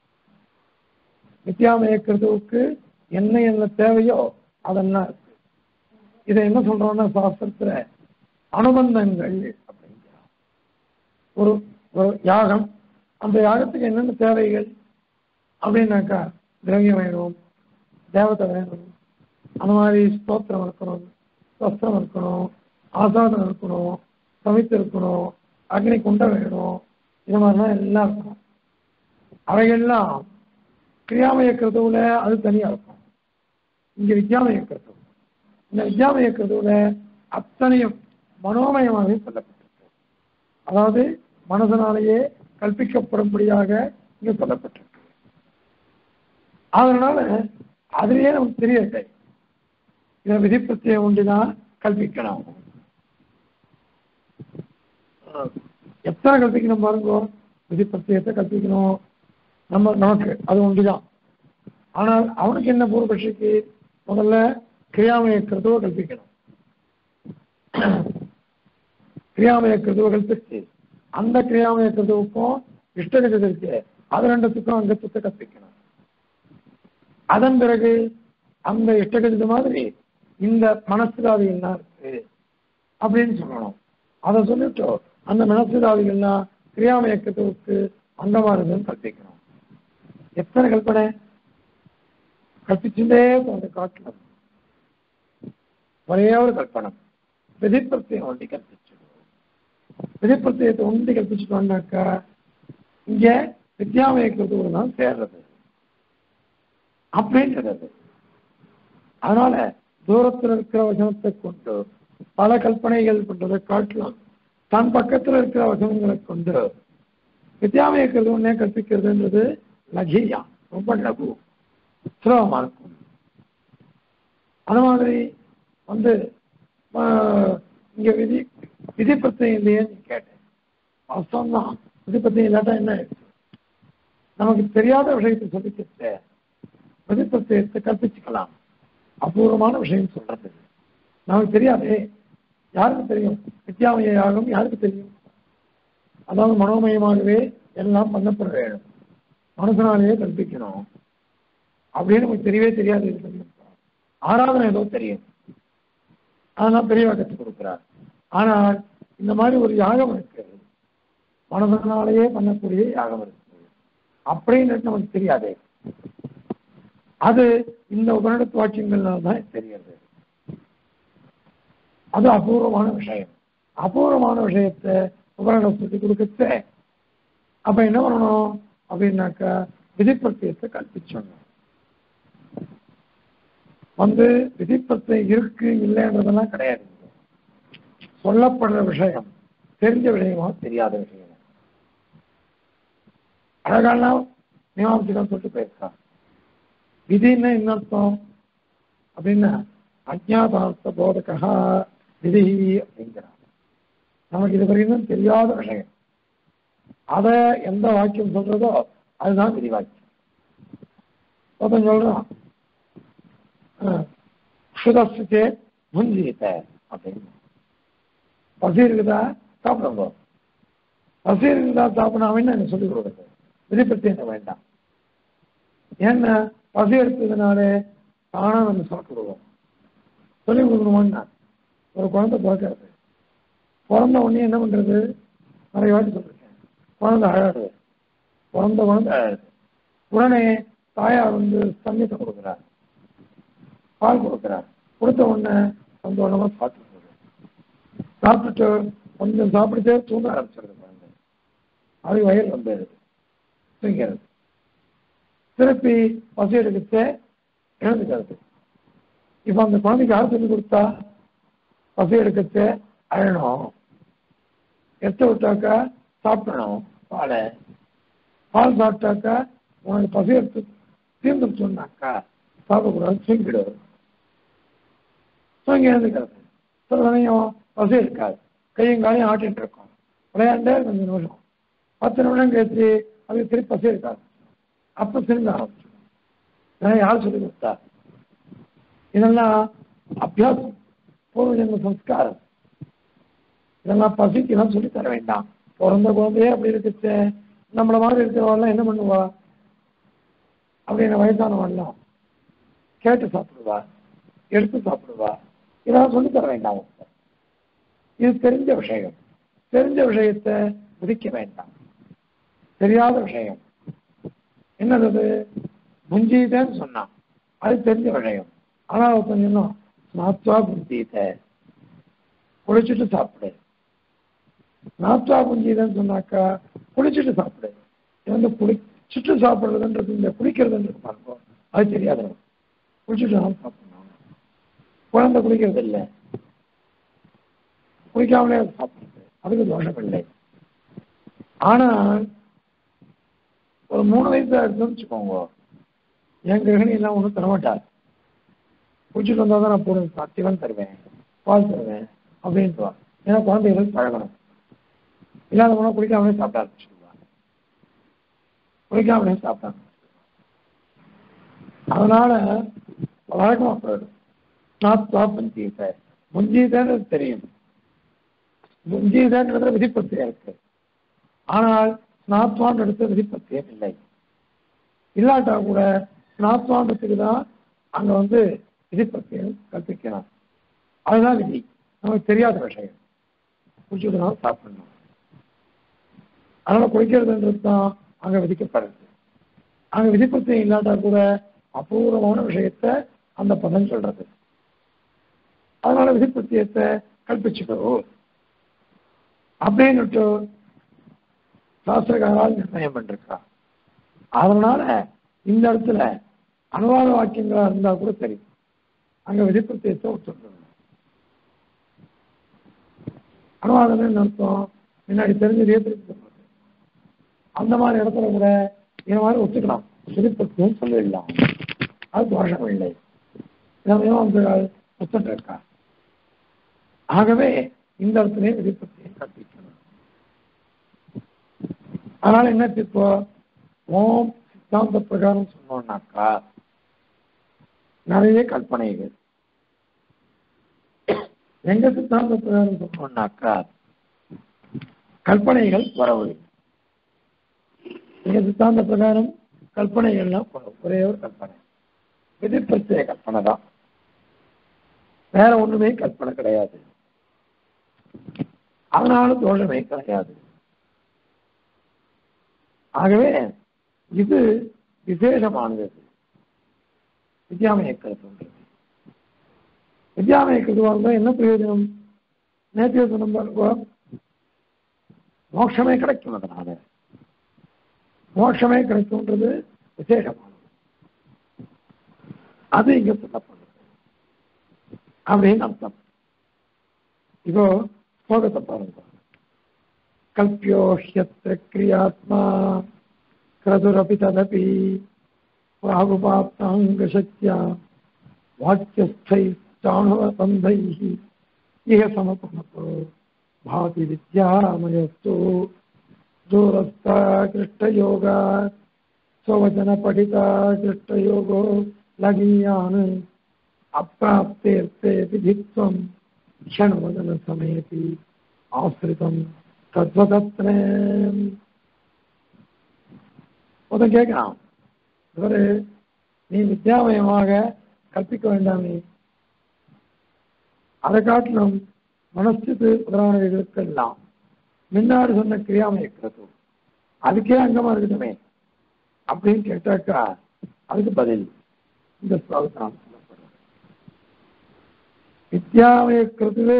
A: வித்யாமயக்கிறதுக்கு என்ன என்ன தேவையோ அதெல்லாம் இருக்கு இதை என்ன சொல்றோம்னா சாஸ்திரத்துல அனுபந்தங்கள் அப்படிங்கிறோம் ஒரு ஒரு யாகம் அந்த யாகத்துக்கு என்னென்ன தேவைகள் அப்படின்னாக்கா திரவியம் வேணும் தேவதை வேணும் அந்த மாதிரி ஸ்தோத்திரம் இருக்கணும் வஸ்திரம் இருக்கணும் ஆசாதனம் இருக்கணும் சமைத்து இருக்கணும் அக்னி குண்டம் வேணும் இது மாதிரிலாம் எல்லாம் இருக்கும் அவைகள்லாம் கிரியாமய கிருதுவுல அது தனியா இருக்கும் இங்க வித்யாமய கிருது இந்த வித்யாமய கிருதுவுல அத்தனையும் மனோமயமாகவே சொல்லப்பட்டிருக்கு அதாவது மனதனாலேயே கல்பிக்கப்படும்படியாக இங்க சொல்லப்பட்டிருக்கு அதனால அதுலயே நமக்கு தெரியல இதை விதிப்பிரத்தியம் ஒன்றுதான் கல்பிக்கணும் எத்தனை கல்பிக்கணும் பாருங்க விதிப்பிரத்தியத்தை கல்பிக்கணும் நம்ம நமக்கு அது ஒன்றுதான் ஆனால் அவனுக்கு என்ன பூர்வபட்சிக்கு முதல்ல கிரியாமய கிருத்துவ கல்பிக்கணும் கிரியாமய கிருத்துவ கல்பிச்சு அந்த கிரியாமய கிருத்துவுக்கும் இஷ்டகத்தை இருக்கு அது ரெண்டுத்துக்கும் அங்கத்துவத்தை கற்பிக்கணும் அதன் பிறகு அந்த இஷ்டகத்து மாதிரி இந்த மனசுதாதி என்ன இருக்கு அப்படின்னு சொல்லணும் அதை சொல்லிட்டு அந்த மனசுதாதிகள்லாம் கிரியாமயக்கத்துக்கு அந்த மாதிரி கற்பிக்கணும் எத்தனை கல்பனை கற்பிச்சுட்டே அந்த காட்டணும் ஒரே ஒரு கல்பனம் விதிப்பிரத்தியம் ஒண்டி கற்பிச்சிடும் விதிப்பிரத்தியத்தை ஒண்டி கற்பிச்சுட்டோம்னாக்கா இங்க வித்யாமயக்கிறதுக்கு தான் சேர்றது அப்படின்றது அதனால தூரத்தில் இருக்கிற வசனத்தை கொண்டு பல கல்பனைகள் பண்றதை காட்டலாம் தன் பக்கத்தில் இருக்கிற வசனங்களை கொண்டு வித்யாமயக்கிறது ஒன்னே கற்பிக்கிறதுன்றது லகியா ரொம்ப லகு சுலபமா இருக்கும் அது மாதிரி வந்து ஆஹ், இங்க விதி விதி பிரச்சனை இல்லையே நீ கேட்டேன் வாஸ்தவம் தான் விதி பிரச்சனை இல்லாட்டா என்ன ஆயிடுச்சு நமக்கு தெரியாத விஷயத்தை சொல்லிக்கிட்டு விதி பிரச்சயத்தை கற்பிச்சுக்கலாம் அபூர்வமான விஷயம் சொல்றது நமக்கு தெரியாதே யாருக்கு தெரியும் வித்யாமய யாகம் யாருக்கு தெரியும் அதாவது மனோமயமாகவே எல்லாம் பண்ணப்பட வேண்டும் மனசனாலேயே கற்பிக்கணும் அப்படின்னு நமக்கு தெரியவே தெரியாது இது தெரியும் ஆராதனை ஏதோ தெரியும் அதெல்லாம் பெரியவா கற்றுக் கொடுக்கிறார் ஆனால் இந்த மாதிரி ஒரு யாகம் இருக்கு மனதனாலேயே பண்ணக்கூடிய யாகம் இருக்கு அப்படின்னு நமக்கு தெரியாதே அது இந்த உபநிடத்து வாக்கியங்கள்னால தான் தெரியுது அது அபூர்வமான விஷயம் அபூர்வமான விஷயத்தை உபநிடம் சொல்லி கொடுக்கச்சே அப்ப என்ன பண்ணணும் அப்படின்னாக்கா விதிப்பிரத்தியத்தை கற்பிச்சோங்க வந்து விதிப்பிரத்தியம் இருக்கு இல்லைன்றதெல்லாம் கிடையாது சொல்லப்படுற விஷயம் தெரிஞ்ச விஷயமா தெரியாத விஷயம் அழகான மீமாம்சிகம் சொல்லிட்டு போயிருக்கான் விதின்னா என்ன அர்த்தம் அப்படின்னா அஜாதார்த்த போதகா விதி அப்படிங்கிறான் நமக்கு இது வரைக்கும் தெரியாத விஷயம் அதை எந்த வாக்கியம் சொல்றதோ அதுதான் விதி வாக்கியம் ஒருத்தன் சொல்றான் சுதஸ்தே முஞ்சித்த அப்படின்னு பசி இருக்குதா சாப்பிடுங்க பசி இருக்குதா சாப்பிடாமன்னு எனக்கு சொல்லிக் கொடுக்குறது விதிப்பத்தி வேண்டாம் ஏன்னா பசி எடுத்ததுனாலே தானா நம்ம சாப்பிடுவோம் சொல்லிக் கொடுக்கணுமான்னா ஒரு குழந்தை பிறக்கிறது பிறந்த உடனே என்ன பண்றது நிறைய வாட்டி சொல்லிருக்கேன் குழந்தை அழாது பிறந்த குழந்தை அழாது உடனே தாயார் வந்து தண்ணீரை கொடுக்குறார் பால் கொடுக்குறார் கொடுத்த உடனே சந்தோஷமா சாப்பிட்டு சாப்பிட்டுட்டு கொஞ்சம் சாப்பிட்டுட்டே தூங்க ஆரம்பிச்சிருது குழந்தை அது வயல் வந்துடுது தூங்கிறது திருப்பி பசி எடுக்கிட்டு எழுந்துக்கிறது இப்ப அந்த குழந்தைக்கு யார் சொல்லி கொடுத்தா பசி எடுக்கச்சு அழணும் எடுத்து விட்டாக்கா சாப்பிடணும் பாலை பால் சாப்பிட்டாக்கா உனக்கு பசி எடுத்து தீர்ந்து சொன்னாக்கா சாப்பிடக்கூடாது தூங்கிடு தூங்கி எழுந்துக்கிறது சில சமயம் பசி இருக்காது கையும் காலையும் ஆட்டிட்டு இருக்கோம் விளையாண்டே கொஞ்சம் நிமிஷம் பத்து நிமிடம் கழிச்சு அது திருப்பி பசி இருக்காது அப்ப திரும்ப ஆரம்பிச்சிடும் யார் சொல்லி கொடுத்தா இதெல்லாம் அபியாசம் பூர்வ ஜென்ம சம்ஸ்காரம் இதெல்லாம் பசிக்கெல்லாம் சொல்லி தர வேண்டாம் பிறந்த குழந்தையே அப்படி இருக்குச்சு நம்மள மாதிரி இருக்கிறவெல்லாம் என்ன பண்ணுவா அப்படின்னு வயசானவெல்லாம் கேட்டு சாப்பிடுவா எடுத்து சாப்பிடுவா இதெல்லாம் சொல்லி தர வேண்டாம் அவங்க. இது தெரிஞ்ச விஷயம் தெரிஞ்ச விஷயத்தை விதிக்க வேண்டாம் தெரியாத விஷயம் என்னது அது? புஞ்சீதன்னு சொன்னான் அது தெரிஞ்ச விஷயம் ஆனா ஒருத்தன் சொன்னான் நாத்வா புஞ்சீத குளிச்சுட்டு சாப்பிடு நாத்வா புஞ்சீதன்னு சொன்னாக்கா குளிச்சுட்டு சாப்பிடு இது வந்து குளிச்சுட்டு சாப்பிடுறதுன்றது இந்த குளிக்கிறதுன்றது பார்ப்போம் அது தெரியாது நமக்கு. குளிச்சுட்டு தான் சாப்பிடணும் குழந்தை குளிக்கிறது இல்லை குளிக்காமலே அது சாப்பிடுறது அதுக்கு தோஷம் இல்லை ஆனால் ஒரு மூணு வயசு இருக்குன்னு வச்சுக்கோங்க என் கிரகணி எல்லாம் ஒன்றும் தரமாட்டார் குடிச்சிட்டு வந்தால் தான் நான் போடுவேன் சத்தியம் தருவேன் பால் தருவேன் அப்படின்ட்டு ஏன்னா குழந்தைகளுக்கு பழகணும் இல்லாத போனால் குடிக்காமலே சாப்பிட ஆரம்பிச்சிடுவா குடிக்காமலே சாப்பிட்டாங்க அதனால வழக்கமாக போயிடும் நாத்வா பஞ்சீத முஞ்சீதன்னு தெரியும் முஞ்சீதன்றது விதிப்பத்தியம் இருக்கு ஆனால் ஸ்நாத்வான் எடுத்த விதிப்பத்தியம் இல்லை இல்லாட்டா கூட ஸ்நாத்வான்றதுக்கு தான் அங்க வந்து விதிப்பத்தியம் கற்பிக்கலாம் அதுதான் விதி நமக்கு தெரியாத விஷயம் குடிச்சுட்டு தான் சாப்பிடணும் அதனால குடிக்கிறதுன்றது தான் அங்க விதிக்கப்படுது அங்க விதிப்பத்தியம் இல்லாட்டா கூட அபூர்வமான விஷயத்த அந்த பதம் சொல்றது அதனால விதிப்பத்தியத்தை கற்பிச்சுக்கிறோம் அப்படின்னுட்டு சாஸ்திரகாரால் நிர்ணயம் பண்ணிருக்கா அதனால இந்த இடத்துல அனுவாத வாக்கியங்களா இருந்தா கூட சரி அங்க விதிப்பிரத்தியத்தை ஒத்துக்கணும் அனுவாதம் என்ன அர்த்தம் முன்னாடி தெரிஞ்சதே திருப்பி சொல்றது அந்த மாதிரி இடத்துல கூட இந்த மாதிரி ஒத்துக்கலாம் விதிப்பிரத்தியம் சொல்லிடலாம் அது தோஷம் இல்லை மீமாம்சகால் ஒத்துட்டு இருக்கா ஆகவே இந்த இடத்துல விதிப்பத்தையை கற்பிக்கணும் அதனால என்ன இப்போ ஓம் சித்தாந்த பிரகாரம் சொன்னோம்னாக்கா நிறைய கற்பனைகள் எங்க சித்தாந்த பிரகாரம் சொன்னோம்னாக்கா கற்பனைகள் குறவு எங்க சித்தாந்த பிரகாரம் கற்பனைகள்லாம் குறவு ஒரே ஒரு கற்பனை விதிப்பிரச்சய கற்பனை தான் வேற ஒண்ணுமே கற்பனை கிடையாது அதனால தோழமை கிடையாது ஆகவே இது விசேஷமானது வித்யாமய கருத்து வித்யாமய கருத்துவா இருந்தால் என்ன பிரயோஜனம் நேற்றைய சொன்ன பாருங்க மோட்சமே கிடைக்கும் அதனால மோட்சமே கிடைக்கும்ன்றது விசேஷமானது அது இங்க சொல்லப்படுது அப்படின்னு அர்த்தம் இப்போ ஸ்லோகத்தை பாருங்க கல்பியோஹ்யத்ர கிரியாத்மா கிரதுரபி ததபி प्रागुपाप्ताङ्गशक्त्या वाक्यस्थैश्चाणवबन्धैः इह समपमतो भाति विद्यामयस्तु दूरस्था कृष्टयोगा स्ववचनपठिता कृष्टयोगो लगीयान् अप्राप्तेऽर्थे विधित्वं क्षणवदनसमेऽपि आश्रितं तद्वदत्र முதல் கேட்கிறான் இவரு நீ வித்யாமயமாக கற்பிக்க வேண்டாமே அதை காட்டிலும் மனஸ்தித்து முதலானவைகளுக்கெல்லாம் முன்னாடி சொன்ன கிரியாமய கிரத்து அதுக்கே அங்கமா இருக்கட்டுமே அப்படின்னு கேட்டாக்கா அதுக்கு பதில் இந்த ஸ்லோகத்தான் சொல்லப்படுறது வித்யாமய கிருத்துவே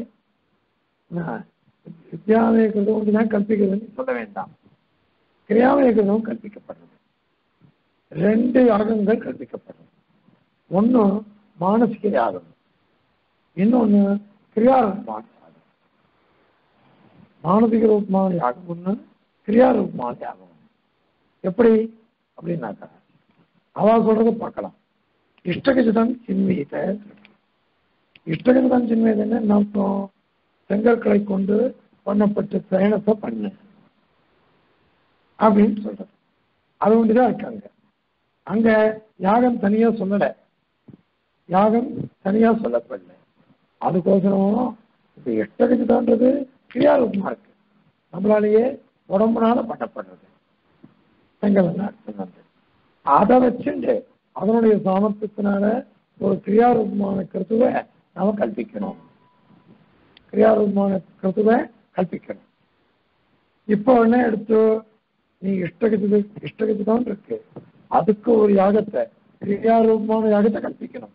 A: வித்யாமய கிருதம் ஒன்றுதான் கற்பிக்கிறதுன்னு சொல்ல வேண்டாம் கிரியாமய கிருதம் கற்பிக்கப்படுறது ரெண்டு யாகங்கள் கற்பிக்கப்படும் ஒன்று மானசிக யாகம் இன்னொன்று கிரியாரூபமான யாகம் மானசிக ரூபமான யாகம் ஒன்று கிரியாரூபமான யாகம் ஒன்று எப்படி அப்படின்னாக்கா அவ சொல்றத பார்க்கலாம் இஷ்டகஜிதம் சின்மீத இஷ்டகஜிதம் சின்மீதன்னு என்ன அர்த்தம் செங்கற்களை கொண்டு பண்ணப்பட்ட பயணத்தை பண்ணு அப்படின்னு சொல்றது அது ஒன்றுதான் இருக்காங்க அங்க யாகம் தனியா சொல்லல யாகம் தனியா சொல்லப்படல அதுக்கோசரம் இப்ப எட்டகஜிதான்றது கிரியாரூபமா இருக்கு நம்மளாலேயே உடம்புனால பண்ணப்படுறது செங்கல் அதை வச்சுட்டு அதனுடைய சாமர்த்தியத்தினால ஒரு கிரியாரூபமான கருத்துவை நாம கல்பிக்கணும் கிரியாரூபமான கருத்துவை கல்பிக்கணும் இப்போ என்ன எடுத்து நீ இஷ்டகத்து இஷ்டகத்து தான் இருக்கு அதுக்கு ஒரு யாகத்தை கிரியாரூபமான யாகத்தை கற்பிக்கணும்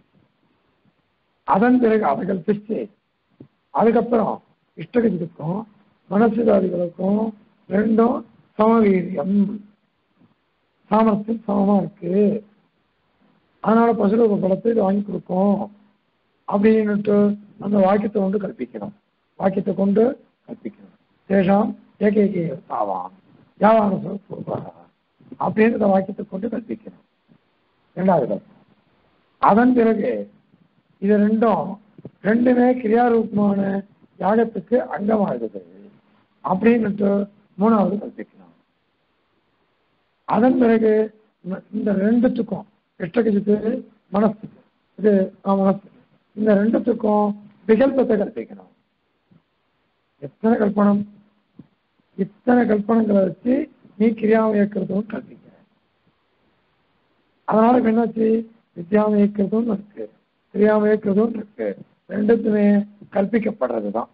A: அதன் பிறகு அதை கற்பிச்சு அதுக்கப்புறம் இஷ்டகத்துக்கும் மனசுதாதிகளுக்கும் ரெண்டும் சமவீரியம் சாமர்த்தியம் சமமா இருக்கு அதனால பசுரூப பலத்தை இது வாங்கி கொடுக்கும் அப்படின்னுட்டு அந்த வாக்கியத்தை கொண்டு கற்பிக்கணும் வாக்கியத்தை கொண்டு கற்பிக்கணும் சேஷாம் ஏகேகே தாவான் யாவான சொல்லுவாங்க அப்படின்னு இந்த வாக்கியத்தை கொண்டு கற்பிக்கணும் ரெண்டாவது கல்பம் அதன் பிறகு இது ரெண்டும் ரெண்டுமே கிரியாரூபமான யாகத்துக்கு அங்கமாகுது அப்படின்னுட்டு மூணாவது கற்பிக்கணும் அதன் பிறகு இந்த ரெண்டுத்துக்கும் இஷ்டகஜித்து மனசுக்கு இது மனசு இந்த ரெண்டுத்துக்கும் விகல்பத்தை கற்பிக்கணும் எத்தனை கல்பனம் இத்தனை கல்பனங்களை வச்சு நீ கிரியாமயக்கிறதும் கற்பிக்கிற அதனால இப்ப என்னாச்சு வித்யாமயக்கிறதும் இருக்கு கிரியாமயக்கிறதும் இருக்கு ரெண்டுத்துமே கற்பிக்கப்படுறது தான்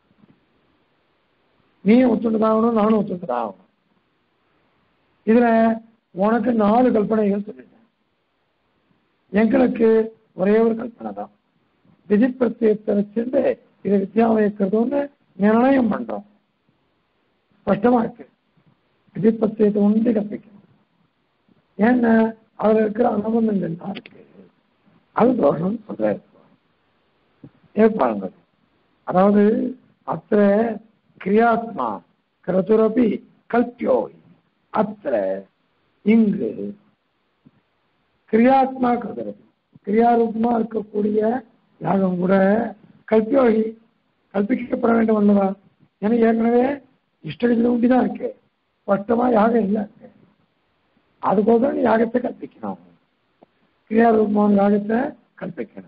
A: நீ ஒத்துண்டுதான் ஆகணும் நானும் ஒத்துண்டுதான் ஆகணும் இதுல உனக்கு நாலு கல்பனைகள் சொல்லிட்டேன் எங்களுக்கு ஒரே ஒரு கல்பனை தான் விதி பிரத்யத்தை வச்சுட்டு இதை வித்யாமயக்கிறதுன்னு நிர்ணயம் பண்றோம் ஸ்பஷ்டமா இருக்கு விதி பிரத்யத்தை ஒன்று கற்பிக்கணும் ஏன்னா அதுல இருக்கிற அனுபவங்கள் தான் இருக்கு அது தோஷம் சொல்ற ஏற்பாடுங்கள் அதாவது அத்த கிரியாத்மா கிரதுரபி கல்பியோகி அத்த இங்கு கிரியாத்மா கிருதரபி கிரியாரூபமா இருக்கக்கூடிய யாகம் கூட கல்பியோகி கல்பிக்கப்பட வேண்டும் அல்லவா ஏன்னா ஏற்கனவே இஷ்டகத்தில் உண்டி தான் இருக்கு ஸ்பஷ்டமா யாகம் இல்லை இருக்கு அதுக்கோசரம் நீ யாகத்தை கற்பிக்கணும் கிரியாரூபமான யாகத்தை கற்பிக்கணும்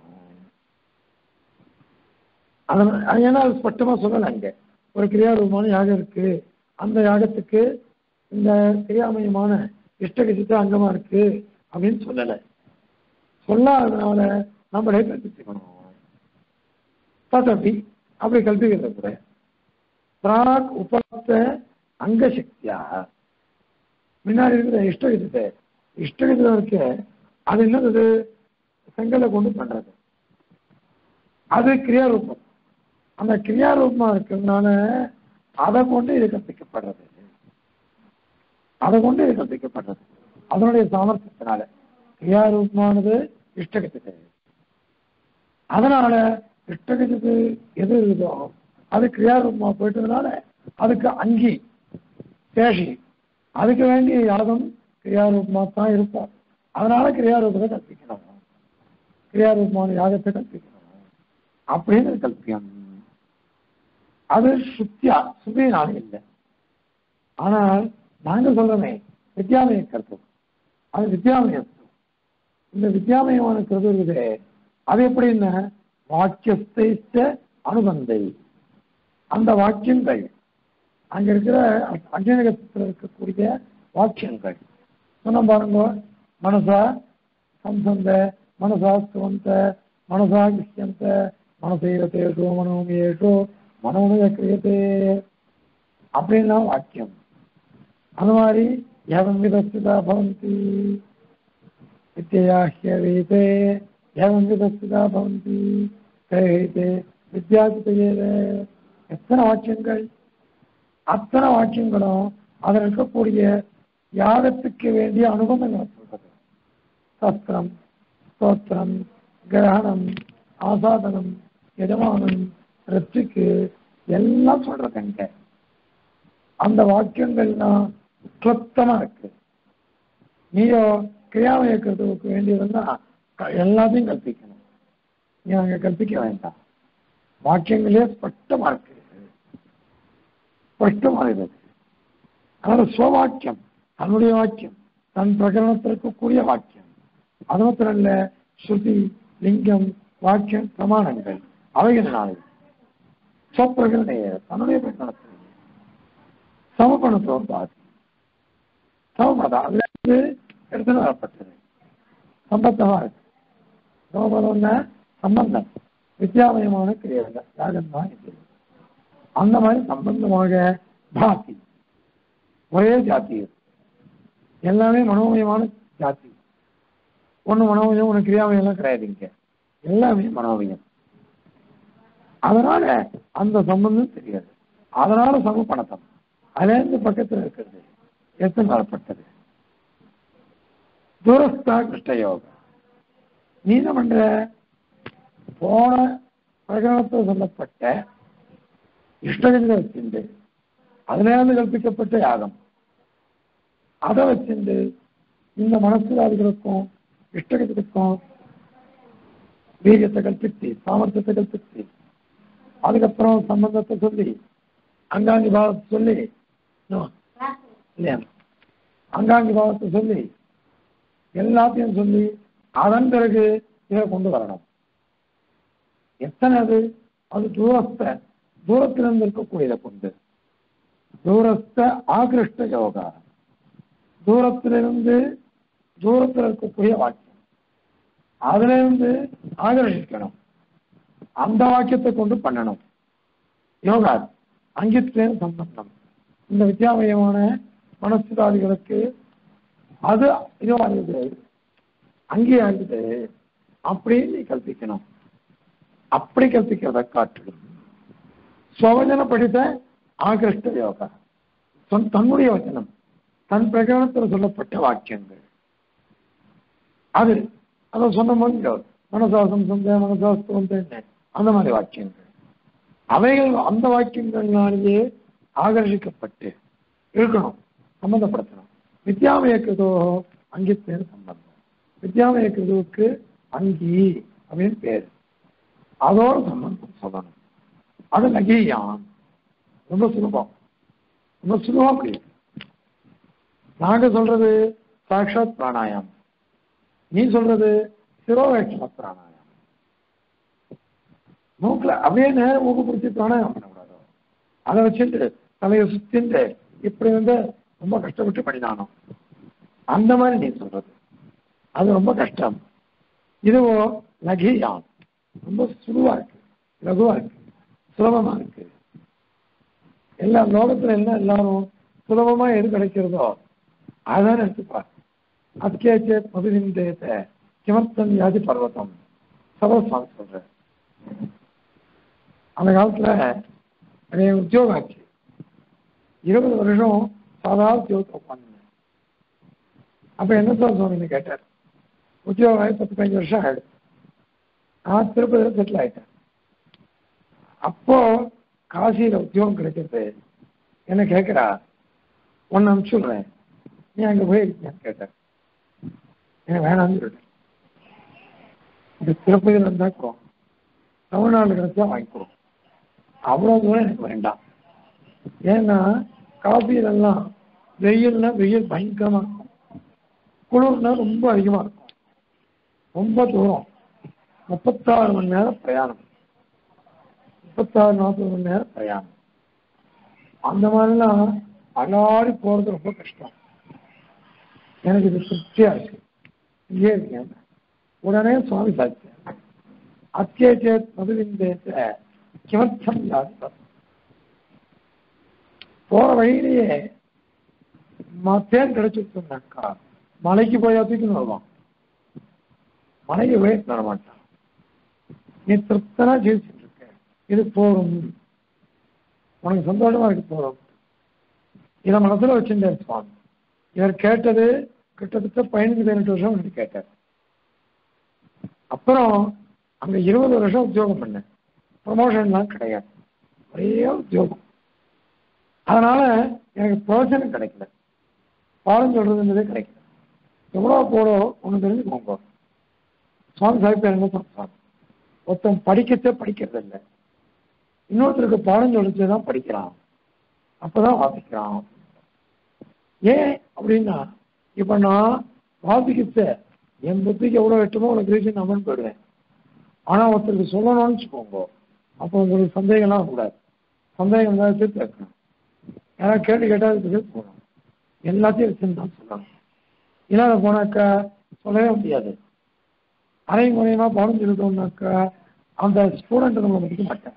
A: அதனால ஏன்னா அது ஸ்பஷ்டமா சொல்லலை அங்க ஒரு கிரியாரூபமான யாகம் இருக்கு அந்த யாகத்துக்கு இந்த கிரியாமயமான இஷ்டகசித்த அங்கமா இருக்கு அப்படின்னு சொல்லலை சொல்லாததுனால நம்மளே கற்பிச்சுக்கணும் ததபி அப்படி கல்பிக்கிறது கூட பிராக் உபத்த அங்கசக்தியா முன்னாடி இருக்கிற இஷ்டகத்தை இஷ்டகத்தில் இருக்க அது என்னது செங்கலை கொண்டு பண்றது அது கிரியாரூபம் அந்த கிரியாரூபமா இருக்கிறதுனால அதை கொண்டு இது கற்பிக்கப்படுறது அதை கொண்டு இது கற்பிக்கப்படுறது அதனுடைய சாமர்த்தியத்தினால கிரியாரூபமானது இஷ்டகத்துக்கு அதனால இஷ்டகத்துக்கு எது இருக்குதோ அது கிரியாரூபமா போயிட்டதுனால அதுக்கு அங்கி சேஷி அதுக்கு வேண்டிய யாகம் கிரியாரூபமா தான் இருக்கும் அதனால கிரியாரூபத்தை கற்பிக்கணும் கிரியாரூபமான யாகத்தை கற்பிக்கணும் அப்படின்னு கல்பியம் அது சுத்தியா சுமையினால இல்லை ஆனால் நாங்க சொல்றோமே வித்யாமய கருத்தம் அது வித்யாமயம் இந்த வித்யாமயமான கருத்து இருக்குது அது எப்படின்னா வாக்கியஸ்தைச்ச அனுபந்தை அந்த வாக்கியங்கள் அங்க இருக்கிற அஞ்சனகத்தில் இருக்கக்கூடிய வாக்கியங்கள் சொன்ன பாருங்க மனசா சம்சந்த மனசா சுவந்த மனசா கிருஷ்யந்த மனசைரத்தேஷோ மனோமியேஷோ மனோனய கிரியத்தே அப்படின்னா வாக்கியம் அந்த மாதிரி ஏவம் விதஸ்திதா பவந்தி வித்யாஹ்யவீதே ஏவம் விதஸ்திதா பவந்தி கிரகிதே வித்யாதிபயேத எத்தனை வாக்கியங்கள் அத்தனை வாக்கியங்களும் அதில் இருக்கக்கூடிய யாகத்துக்கு வேண்டிய அனுபவங்களை சொல்றது சஸ்திரம் ஸ்தோத்திரம் கிரகணம் ஆசாதனம் எஜமானம் ரித்துக்கு எல்லாம் சொல்றது அங்க அந்த வாக்கியங்கள்லாம் கிளப்தமா இருக்கு நீயோ கிரியாமயக்கிறதுக்கு வேண்டியதுன்னா க- எல்லாத்தையும் கற்பிக்கணும் நீ அங்க கற்பிக்க வேண்டாம் வாக்கியங்களே ஸ்பஷ்டமா இருக்கு ஸ்பஷ்டமா இருக்கு அதனால சுவாக்கியம் தன்னுடைய வாக்கியம் தன் பிரகரணத்தில் இருக்கக்கூடிய வாக்கியம் அது மாத்திரம் இல்ல ஸ்ருதி லிங்கம் வாக்கியம் பிரமாணங்கள் அவைகளினாலே சொப்பிரகரணைய தன்னுடைய பிரகரணத்தில் சமபணத்தோர் பாதி சமபதம் அதுல இருந்து எடுத்துன்னு வரப்பட்டது சம்பந்தமா இருக்கு சமபதம்னா சம்பந்தம் வித்யாமயமான கிரியைகள் யாகம் தான் இது அந்த மாதிரி சம்பந்தமாக பாதி ஒரே ஜாதி இது. எல்லாமே மனோமயமான ஜாதி ஒண்ணு மனோமயம் ஒண்ணு கிரியாமயம் எல்லாம் கிடையாது இங்க எல்லாமே மனோமயம் அதனால அந்த சம்பந்தம் தெரியாது அதனால சமபணத்தம் அதுல இருந்து பக்கத்துல இருக்கிறது எத்தனை வரப்பட்டது தூரஸ்தா கிருஷ்ட யோகம் நீ என்ன பண்ற போன பிரகடனத்தில் சொல்லப்பட்ட இஷ்டகங்களை வச்சிருந்து அதுல இருந்து கற்பிக்கப்பட்ட யாகம் அதை வச்சிருந்து இந்த மனசுவாதிகளுக்கும் இஷ்டகத்துக்கும் வீரியத்தை கற்பித்து சாமர்த்தியத்தை கற்பித்து அதுக்கப்புறம் சம்பந்தத்தை சொல்லி அங்காங்கி பாவத்தை சொல்லி no, இல்லையா அங்காங்கி பாவத்தை சொல்லி எல்லாத்தையும் சொல்லி அதன் பிறகு இதை கொண்டு வரணும் எத்தனை அது அது தூரஸ்த தூரத்திலிருந்து இருக்கக்கூடியதை கொண்டு தூரஸ்த ஆகிருஷ்ட யோகா தூரத்திலிருந்து தூரத்தில் இருக்கக்கூடிய வாக்கியம் அதுல இருந்து ஆகர்ஷிக்கணும் அந்த வாக்கியத்தை கொண்டு பண்ணணும் யோகா அங்கித்திலேருந்து சம்பந்தம் இந்த வித்யாமயமான மனசுதாதிகளுக்கு அது இதுவாகுது அங்கே ஆகுது அப்படின்னு நீ கல்பிக்கணும் அப்படி கல்பிக்கிறத காட்டிலும் ஸ்வவஜன படித்த ஆகிருஷ்ட யோகா தன் தன்னுடைய வச்சனம் தன் பிரகடனத்தில் சொல்லப்பட்ட வாக்கியங்கள் அது அதை சொன்ன மாதிரி மனசாசம் சந்த மனசாஸ்திரம் அந்த மாதிரி வாக்கியங்கள் அவைகள் அந்த வாக்கியங்கள்னாலேயே ஆகர்ஷிக்கப்பட்டு இருக்கணும் சம்பந்தப்படுத்தணும் வித்யாமய கிருதோ அங்கித்தேன் சம்பந்தம் வித்யாமய கிருதுவுக்கு அங்கி அப்படின்னு பேர் அதோட சம்பந்தம் சொல்லணும் அது நகீயான் ரொம்ப சுலபம் ரொம்ப சுலபமா முடியும் நாங்க சொல்றது சாட்சாத் பிராணாயாம் நீ சொல்றது சிரோவேட்சண பிராணாயாம் மூக்குல அப்படியே நேரம் மூக்கு பிடிச்சி பிராணாயாமம் பண்ணக்கூடாது அதை வச்சுட்டு தலையை சுத்திட்டு இப்படி வந்து ரொம்ப கஷ்டப்பட்டு பண்ணினானோ அந்த மாதிரி நீ சொல்றது அது ரொம்ப கஷ்டம் இதுவோ நகியான் ரொம்ப சுலுவா இருக்கு லகுவா இருக்கு சுலபமா இருக்கு எல்லா லோகத்துல என்ன எல்லாரும் சுலபமா எது கிடைக்கிறதோ அதான் எடுத்துப்பார் அத்கேச்சே மதுவிந்தேத்த கிமர்த்தம் யாதி பர்வதம் சதஸ்வாமி சொல்ற அந்த காலத்துல எனக்கு உத்தியோகம் ஆச்சு இருபது வருஷம் சாதாரண உத்தியோகத்தை உட்காந்துருந்தேன் அப்ப என்ன சார் சுவாமின்னு கேட்டார் உத்தியோகம் ஆகி பத்து பதினஞ்சு வருஷம் ஆயிடுச்சு நான் திருப்பதியில் செட்டில் ஆயிட்டேன் அப்போ காசியில உத்தியோகம் கிடைக்கிறது என்ன கேட்கிறா ஒன்னு அனுப்பிச்சுடுறேன் நீ அங்க போய் இருக்கியான்னு கேட்டேன் எனக்கு வேணாம்னு சொல்லிட்டேன் இந்த திருப்பதியில் இருந்தாக்கும் தமிழ்நாடு கிடைச்சா வாங்கிக்கிறோம் அவ்வளோ தூரம் எனக்கு வேண்டாம் ஏன்னா காசியிலெல்லாம் வெயில்னா வெயில் பயங்கரமா இருக்கும் குளிர்னா ரொம்ப அதிகமா இருக்கும் ரொம்ப தூரம் முப்பத்தாறு மணி நேரம் பிரயாணம் முப்பத்தாறு நாற்பது மணி நேரம் பிரயாணம் அந்த மாதிரிலாம் அலாடி போறது ரொம்ப கஷ்டம் எனக்கு இது திருப்தியா இருக்கு இங்கே இருக்கேன் உடனே சுவாமி சாட்சி அத்தியச்சேத் மதுவிந்தேத்த கிமர்த்தம் யாரு போற வழியிலேயே ம- தேன் கிடைச்சிருக்கோம்னாக்கா மலைக்கு போய் தூக்கின்னு வருவான் மலைக்கு போய் தர மாட்டான் நீ திருப்தனா ஜீவிச்சுட்டு இருக்க இது போரும் உனக்கு சந்தோஷமா இருக்கு போரும் இதை மனசுல வச்சுட்டேன் சுவாமி இவர் கேட்டது கிட்டத்தட்ட பதினஞ்சு பதினெட்டு வருஷம் முன்னாடி கேட்டார் அப்புறம் அங்க இருபது வருஷம் உத்தியோகம் பண்ணேன் ப்ரமோஷன்லாம் கிடையாது ஒரே உத்தியோகம் அதனால எனக்கு பிரயோஜனம் கிடைக்கல பாடம் சொல்றதுன்றதே கிடைக்கல எவ்வளவு போடோ ஒன்று தெரிஞ்சுக்கோங்க சுவாமி சாஹிப் என்ன சொல்றாங்க ஒருத்தன் படிக்கச்சே படிக்கிறது இல்லை இன்னொருத்தருக்கு பாடம் சொல்லிச்சு தான் படிக்கிறான் அப்பதான் வாசிக்கிறான் ஏன் அப்படின்னா இப்ப நான் வாசிக்கச்ச என் புத்திக்கு எவ்வளவு எட்டுமோ உனக்கு ரீசன் அமன் போயிடுவேன் ஆனா ஒருத்தருக்கு சொல்லணும்னு வச்சுக்கோங்க அப்போ உங்களுக்கு சந்தேகம்லாம் கூடாது சந்தேகம் தான் தீர்த்து வைக்கணும் யாராவது கேள்வி கேட்டால் அதுக்கு தீர்த்து போகணும் எல்லாத்தையும் வச்சுன்னு தான் சொல்லணும் இல்லாத போனாக்கா சொல்லவே முடியாது அரை முறையமா பாடம் சொல்லிட்டோம்னாக்கா அந்த ஸ்டூடெண்ட் நம்மளை மதிக்க மாட்டேன்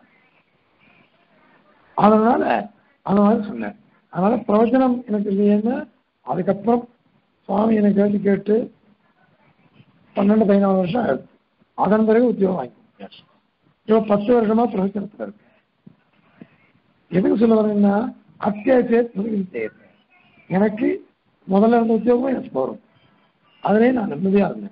A: அதனால அந்த மாதிரி சொன்னேன் அதனால பிரவச்சனம் எனக்கு இல்லையேன்னு அதுக்கப்புறம் சுவாமி என்னை கேட்டு கேட்டு பன்னெண்டு பதினாலு வருஷம் ஆயிடுச்சு அதன் பிறகு உத்தியோகம் வாங்கி இப்போ பத்து வருஷமா பிரவச்சனத்தில் இருக்கு எதுக்கு சொல்ல வரேன்னா அத்தியாவசிய தொழில் செய்யுது எனக்கு முதல்ல இருந்த உத்தியோகம் எனக்கு போகும் அதுலேயே நான் நிம்மதியா இருந்தேன்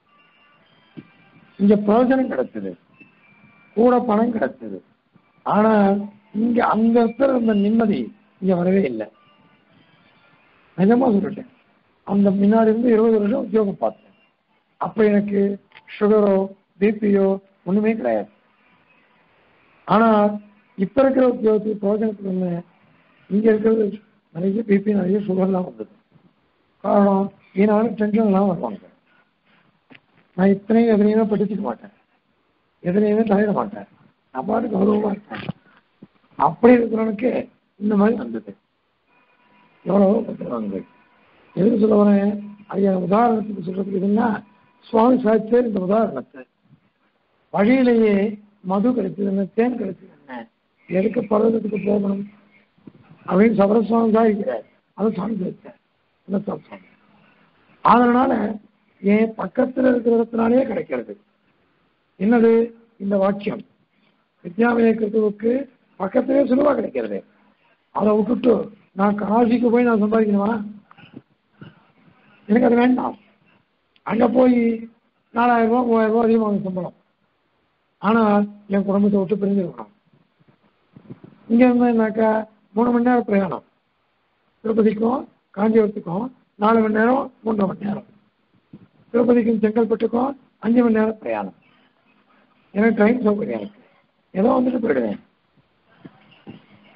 A: இங்க பிரயோஜனம் கிடைச்சது கூட பணம் கிடைச்சது ஆனா இங்க அங்க இருக்கிற அந்த நிம்மதி இங்க வரவே இல்லை நிஜமா சொல்லிட்டேன் அந்த முன்னாடி இருந்து இருபது வருஷம் உத்தியோகம் பார்த்தேன் அப்ப எனக்கு சுகரோ பிபியோ ஒண்ணுமே கிடையாது ஆனா இப்ப இருக்கிற உத்தியோகத்துக்கு பிரயோஜனத்துக்கு என்ன இங்க இருக்கிறது நிறைய பிபி நிறைய சுகர்லாம் வந்தது காரணம் இதனால டென்ஷன்லாம் வருவாங்க நான் இத்தனையும் எதுலையுமே படிச்சுக்க மாட்டேன் எதுலையுமே தலையிட மாட்டேன் நான் பாட்டுக்கு கௌரவமா இருப்பேன் அப்படி இருக்கிறவனுக்கு இந்த மாதிரி வந்தது எவ்வளவோ புத்தகங்கள் எதுக்கு சொல்ல வரேன் ஐயா உதாரணத்துக்கு சொல்றதுக்கு இதுன்னா சுவாமி சாட்சியர் இந்த உதாரணத்தை வழியிலேயே மது கிடைச்சது என்ன தேன் கிடைச்சது என்ன எதுக்கு பர்வதத்துக்கு போகணும் அப்படின்னு சபரசுவாமி தான் இருக்கிறார் அதை சுவாமி சாட்சியார் என்ன சுவாமி அதனால என் பக்கத்துல இருக்கிற இடத்தினாலே கிடைக்கிறது என்னது இந்த வாக்கியம் வித்யாமய கிருத்துவுக்கு பக்கத்திலே சுலுவா கிடைக்கிறது அதை விட்டுட்டு நான் காசிக்கு போய் நான் சம்பாதிக்கணுமா எனக்கு அது வேண்டாம் அங்க போய் நாலாயிரம் ரூபாய் மூவாயிரம் ரூபாய் அதிகமாக சம்பளம் ஆனா என் குடும்பத்தை விட்டு பிரிஞ்சிருக்கணும் இங்க இருந்தேன்னாக்கா மூணு மணி நேரம் பிரயாணம் திருப்பதிக்கும் காஞ்சிபுரத்துக்கும் நாலு மணி நேரம் மூன்றரை மணி நேரம் திருப்பதிக்கும் செங்கல்பட்டுக்கும் அஞ்சு மணி நேரம் பிரயாணம் எனக்கு ட்ரெயின் சௌகரியம் இருக்கு ஏதோ வந்துட்டு போயிடுவேன்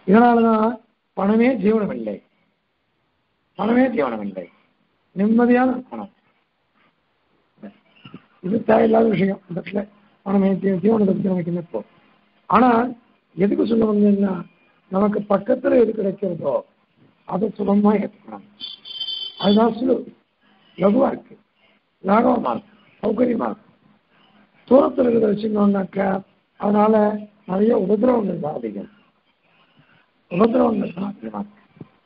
A: இதனாலதான் பணமே ஜீவனம் இல்லை பணமே ஜீவனம் இல்லை நிம்மதியான பணம் இது தேவையில்லாத விஷயம் இந்த இடத்துல பணமே ஜீ- ஜீவனத்தை பற்றி நமக்கு என்ன இப்போ ஆனா எதுக்கு சொல்ல வந்தீங்கன்னா நமக்கு பக்கத்துல எது கிடைக்கிறதோ அதை சுலபமா ஏற்றுக்கணும் அதுதான் சுலு லகுவா இருக்கு லாகவமா இருக்கு சௌகரியமா இருக்கு தூரத்தில் இருக்கிறத வச்சுக்கணும்னாக்கா அதனால நிறைய உபதிரவங்கள் தான் அதிகம் உபதிரவங்கள் தான் அதிகமா இருக்கு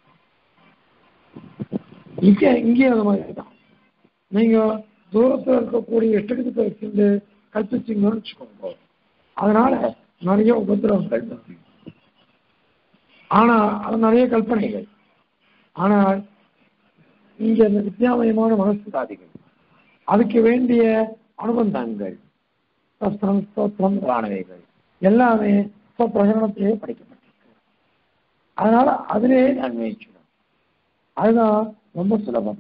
A: இங்கே இங்கேயும் அது மாதிரி தான் நீங்க தூரத்தில் இருக்கக்கூடிய இஷ்டத்துக்கு வச்சுட்டு கற்பிச்சிங்கன்னு வச்சுக்கோங்க அதனால நிறைய உபதிரவங்கள் வரும். ஆனா அது நிறைய கல்பனைகள் ஆனால் இங்க இந்த வித்யாமயமான மனசுதாதிகள் அதுக்கு வேண்டிய அனுபந்தங்கள் சஸ்திரம் ஸ்தோத்திரம் பிராணவைகள் எல்லாமே இப்போ பிரகடனத்திலேயே படிக்கப்பட்டிருக்கு அதனால அதிலேயே நான் முயற்சிடும் அதுதான் ரொம்ப சுலபம்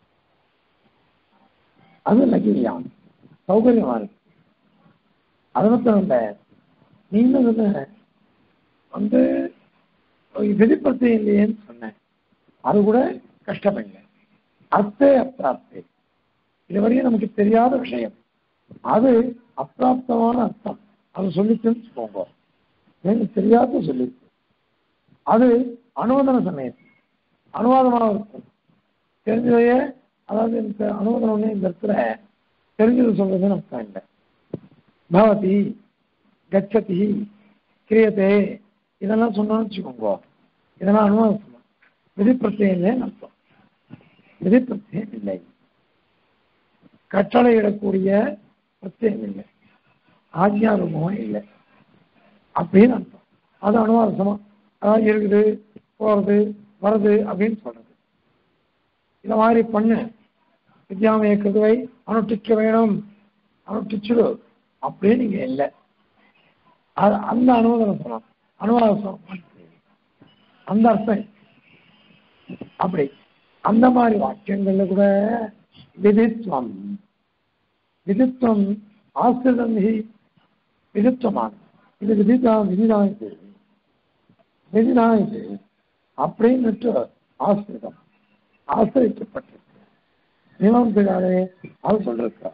A: அது லகிரியான் சௌகரியமா இருக்கு அது மட்டும் இல்ல நீங்க வந்து வந்து வெளிப்படுத்த இல்லையேன்னு சொன்னேன் அது கூட கஷ்டம் இல்லை அர்த்தே அப்பிராப்தே இதுவரையும் நமக்கு தெரியாத விஷயம் அது அப்பிராப்தமான அர்த்தம் அது சொல்லிச்சுன்னு போங்க எனக்கு தெரியாத சொல்லிச்சு அது அனுமதன சமயம் அனுவாதமாக இருக்கும் தெரிஞ்சதையே அதாவது இந்த அனுமதனம் ஒண்ணு இந்த இடத்துல தெரிஞ்சது சொல்றதுன்னு அர்த்தம் இல்லை பவதி கச்சதி கிரியதே இதெல்லாம் சொன்னோம்னு வச்சுக்கோங்க இதெல்லாம் அனுவாதம் சொல்லலாம் விதி பிரத்யேகம் அர்த்தம் விதி பிரத்யேகம் இல்லை கட்டளையிடக்கூடிய பிரத்யேகம் இல்லை ஆஜ்ஞாரூபமும் இல்லை அப்படின்னு அர்த்தம் அது அனுவாதமா அதாவது இருக்குது போறது வருது அப்படின்னு சொல்றது இந்த மாதிரி பண்ணு வித்யாமய கருவை அனுஷ்டிக்க வேணும் அனுஷ்டிச்சுடு அப்படின்னு இங்க இல்லை அது அந்த அனுவாதம் சொல்லலாம் அனுவாதம் அந்த அர்த்தம் அப்படி அந்த மாதிரி வாக்கியங்கள்ல கூட விதித்வம் விதித்வம் ஆசிரியம் ஹி விதித்வமான இது விதிதா விதிதான் இது விதிதான் இது அப்படின்னுட்டு ஆசிரியம் ஆசிரியக்கப்பட்டிருக்கு மீமாம்சகாரே அது சொல்லிருக்கார்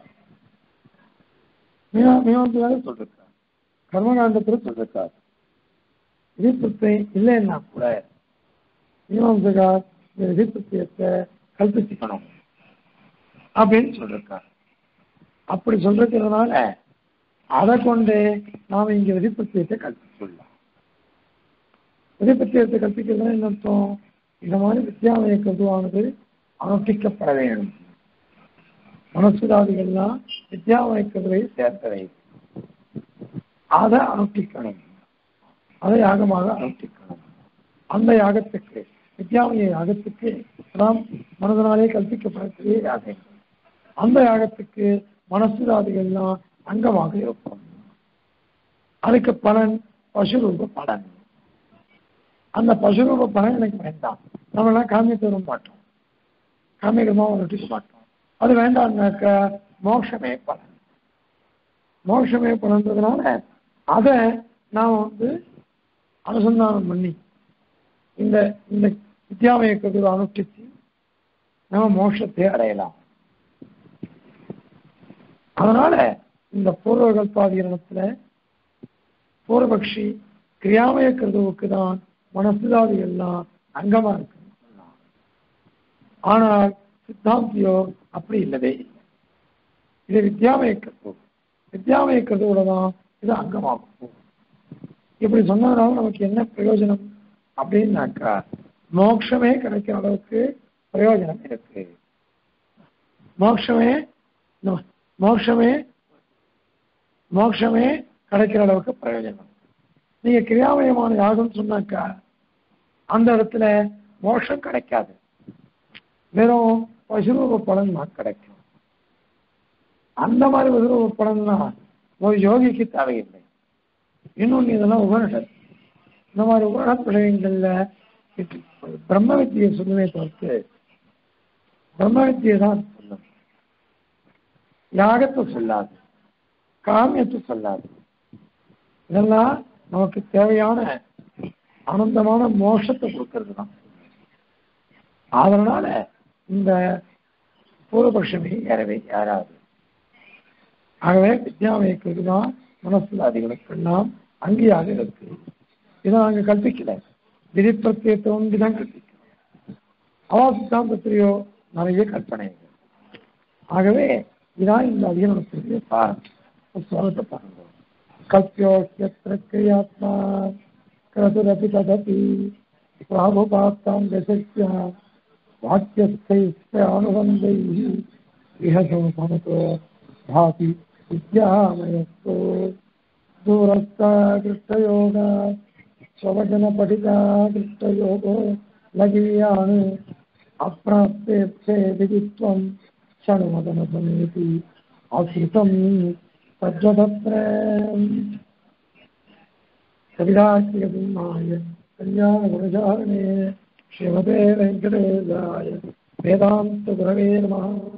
A: மீமா மீமாம்சகாரே சொல்லிருக்கார் கர்மகாண்டத்தில் சொல்லிருக்கார் விதிப்புத்தை இல்லைன்னா கூட மீமாம்சகார் இந்த விதிப்புத்தியத்தை கல்பிச்சுக்கணும் அப்படின்னு சொல்லிருக்கார் அப்படி சொல்றதுனால அதை கொண்டு நாம இங்க விதிப்புத்தியத்தை கல்பிச்சுள்ளோம் விதிப்புத்தியத்தை கற்பிக்கிறதுனா என்ன அர்த்தம் இந்த மாதிரி வித்யாலய கருவானது அனுஷ்டிக்கப்பட வேண்டும் மனசுதாதிகள்லாம் வித்யாலய கருவை சேர்த்தவை அதை அனுஷ்டிக்கணும் அதை யாகமாக அனுஷ்டிக்கணும் அந்த யாகத்துக்கு வித்யாலய யாகத்துக்கு நாம் மனதனாலே கற்பிக்கப்படக்கூடிய யாகம் அந்த யாகத்துக்கு மனசுதாதிகள்லாம் அங்கமாக இருக்கும் அதுக்கு பலன் பசுரூப பலன் அந்த பசுரூப பலன் எனக்கு வேண்டாம் நம்மளாம் காமியத்தை வர மாட்டோம் காமியகமாக நொட்டிக்க மாட்டோம் அது வேண்டாம்னாக்க மோட்சமே பலன் மோட்சமே பலன்றதுனால அதை நாம் வந்து அனுசந்தானம் பண்ணி இந்த இந்த வித்யாமய கருவை அனுஷ்டித்து நம்ம மோட்சத்தை அடையலாம் அதனால இந்த பூர்வகல்பாதீரணத்துல பூர்வபக்ஷி கிரியாமய கருதுவுக்கு தான் மனசுதாதி எல்லாம் அங்கமா இருக்குன்னு சொன்னான் ஆனால் சித்தாந்தியோ அப்படி இல்லவே இல்லை இது வித்யாமய கருத்து வித்யாமய கருதுவோட தான் இது அங்கமாகும் இப்படி சொன்னதுனால நமக்கு என்ன பிரயோஜனம் அப்படின்னாக்கா மோட்சமே கிடைக்கிற அளவுக்கு பிரயோஜனம் இருக்கு மோட்சமே மோட்சமே மோட்சமே கிடைக்கிற அளவுக்கு பிரயோஜனம் நீங்க கிரியாமயமான யாகம் சொன்னாக்கா அந்த இடத்துல மோட்சம் கிடைக்காது வெறும் பசுரூப பலன் தான் கிடைக்கும் அந்த மாதிரி பசுரூப பலன்லாம் ஒரு யோகிக்கு தேவையில்லை இன்னொன்று இதெல்லாம் உபனிஷத் இந்த மாதிரி உபனிஷத் விஷயங்கள்ல பிரம்ம வித்தியை சொல்லுமே தவிர்த்து பிரம்ம வித்தியை தான் சொல்லும் யாகத்தை சொல்லாது காமியத்தை சொல்லாது இதெல்லாம் நமக்கு தேவையான ஆனந்தமான மோட்சத்தை கொடுக்கறது தான் அதனால இந்த பூர்வபக்ஷமே ஏறவே ஏறாது ஆகவே வித்யாமயக்கு தான் மனசுலாதிகளுக்கெல்லாம் அங்கேயாக இருக்கு இதை நாங்க கற்பிக்கல விதி பிரத்யத்தை ஒன்று தான் கற்பிக்கிறோம் அவா சித்தாந்தத்திலேயோ நிறைய கற்பனை ஆகவே இதான் இந்த அதிகரணத்தினுடைய சாரம் ஸ்வரத்தை பாருங்க கல்பியோக்கியத்திர கிரியாத்மா கிரதுரபி ததபி பிராபுபாத்தாம் தசஸ்யா வாக்கியஸ்தை அனுபந்தை விஹசோ பவதோ भाति विद्यामयस्तो दूरस्था कृष्णयोगा स्ववचनपठिता कृष्णयोगो लघीयान् अप्राप्तेक्षे विदित्वं क्षणमदनसमेति आश्रितं तद्वदत्र कविराज्यगुणाय कल्याणगुणचारणे श्रीमते वेङ्कटेशाय वेदान्तगुरवे नमः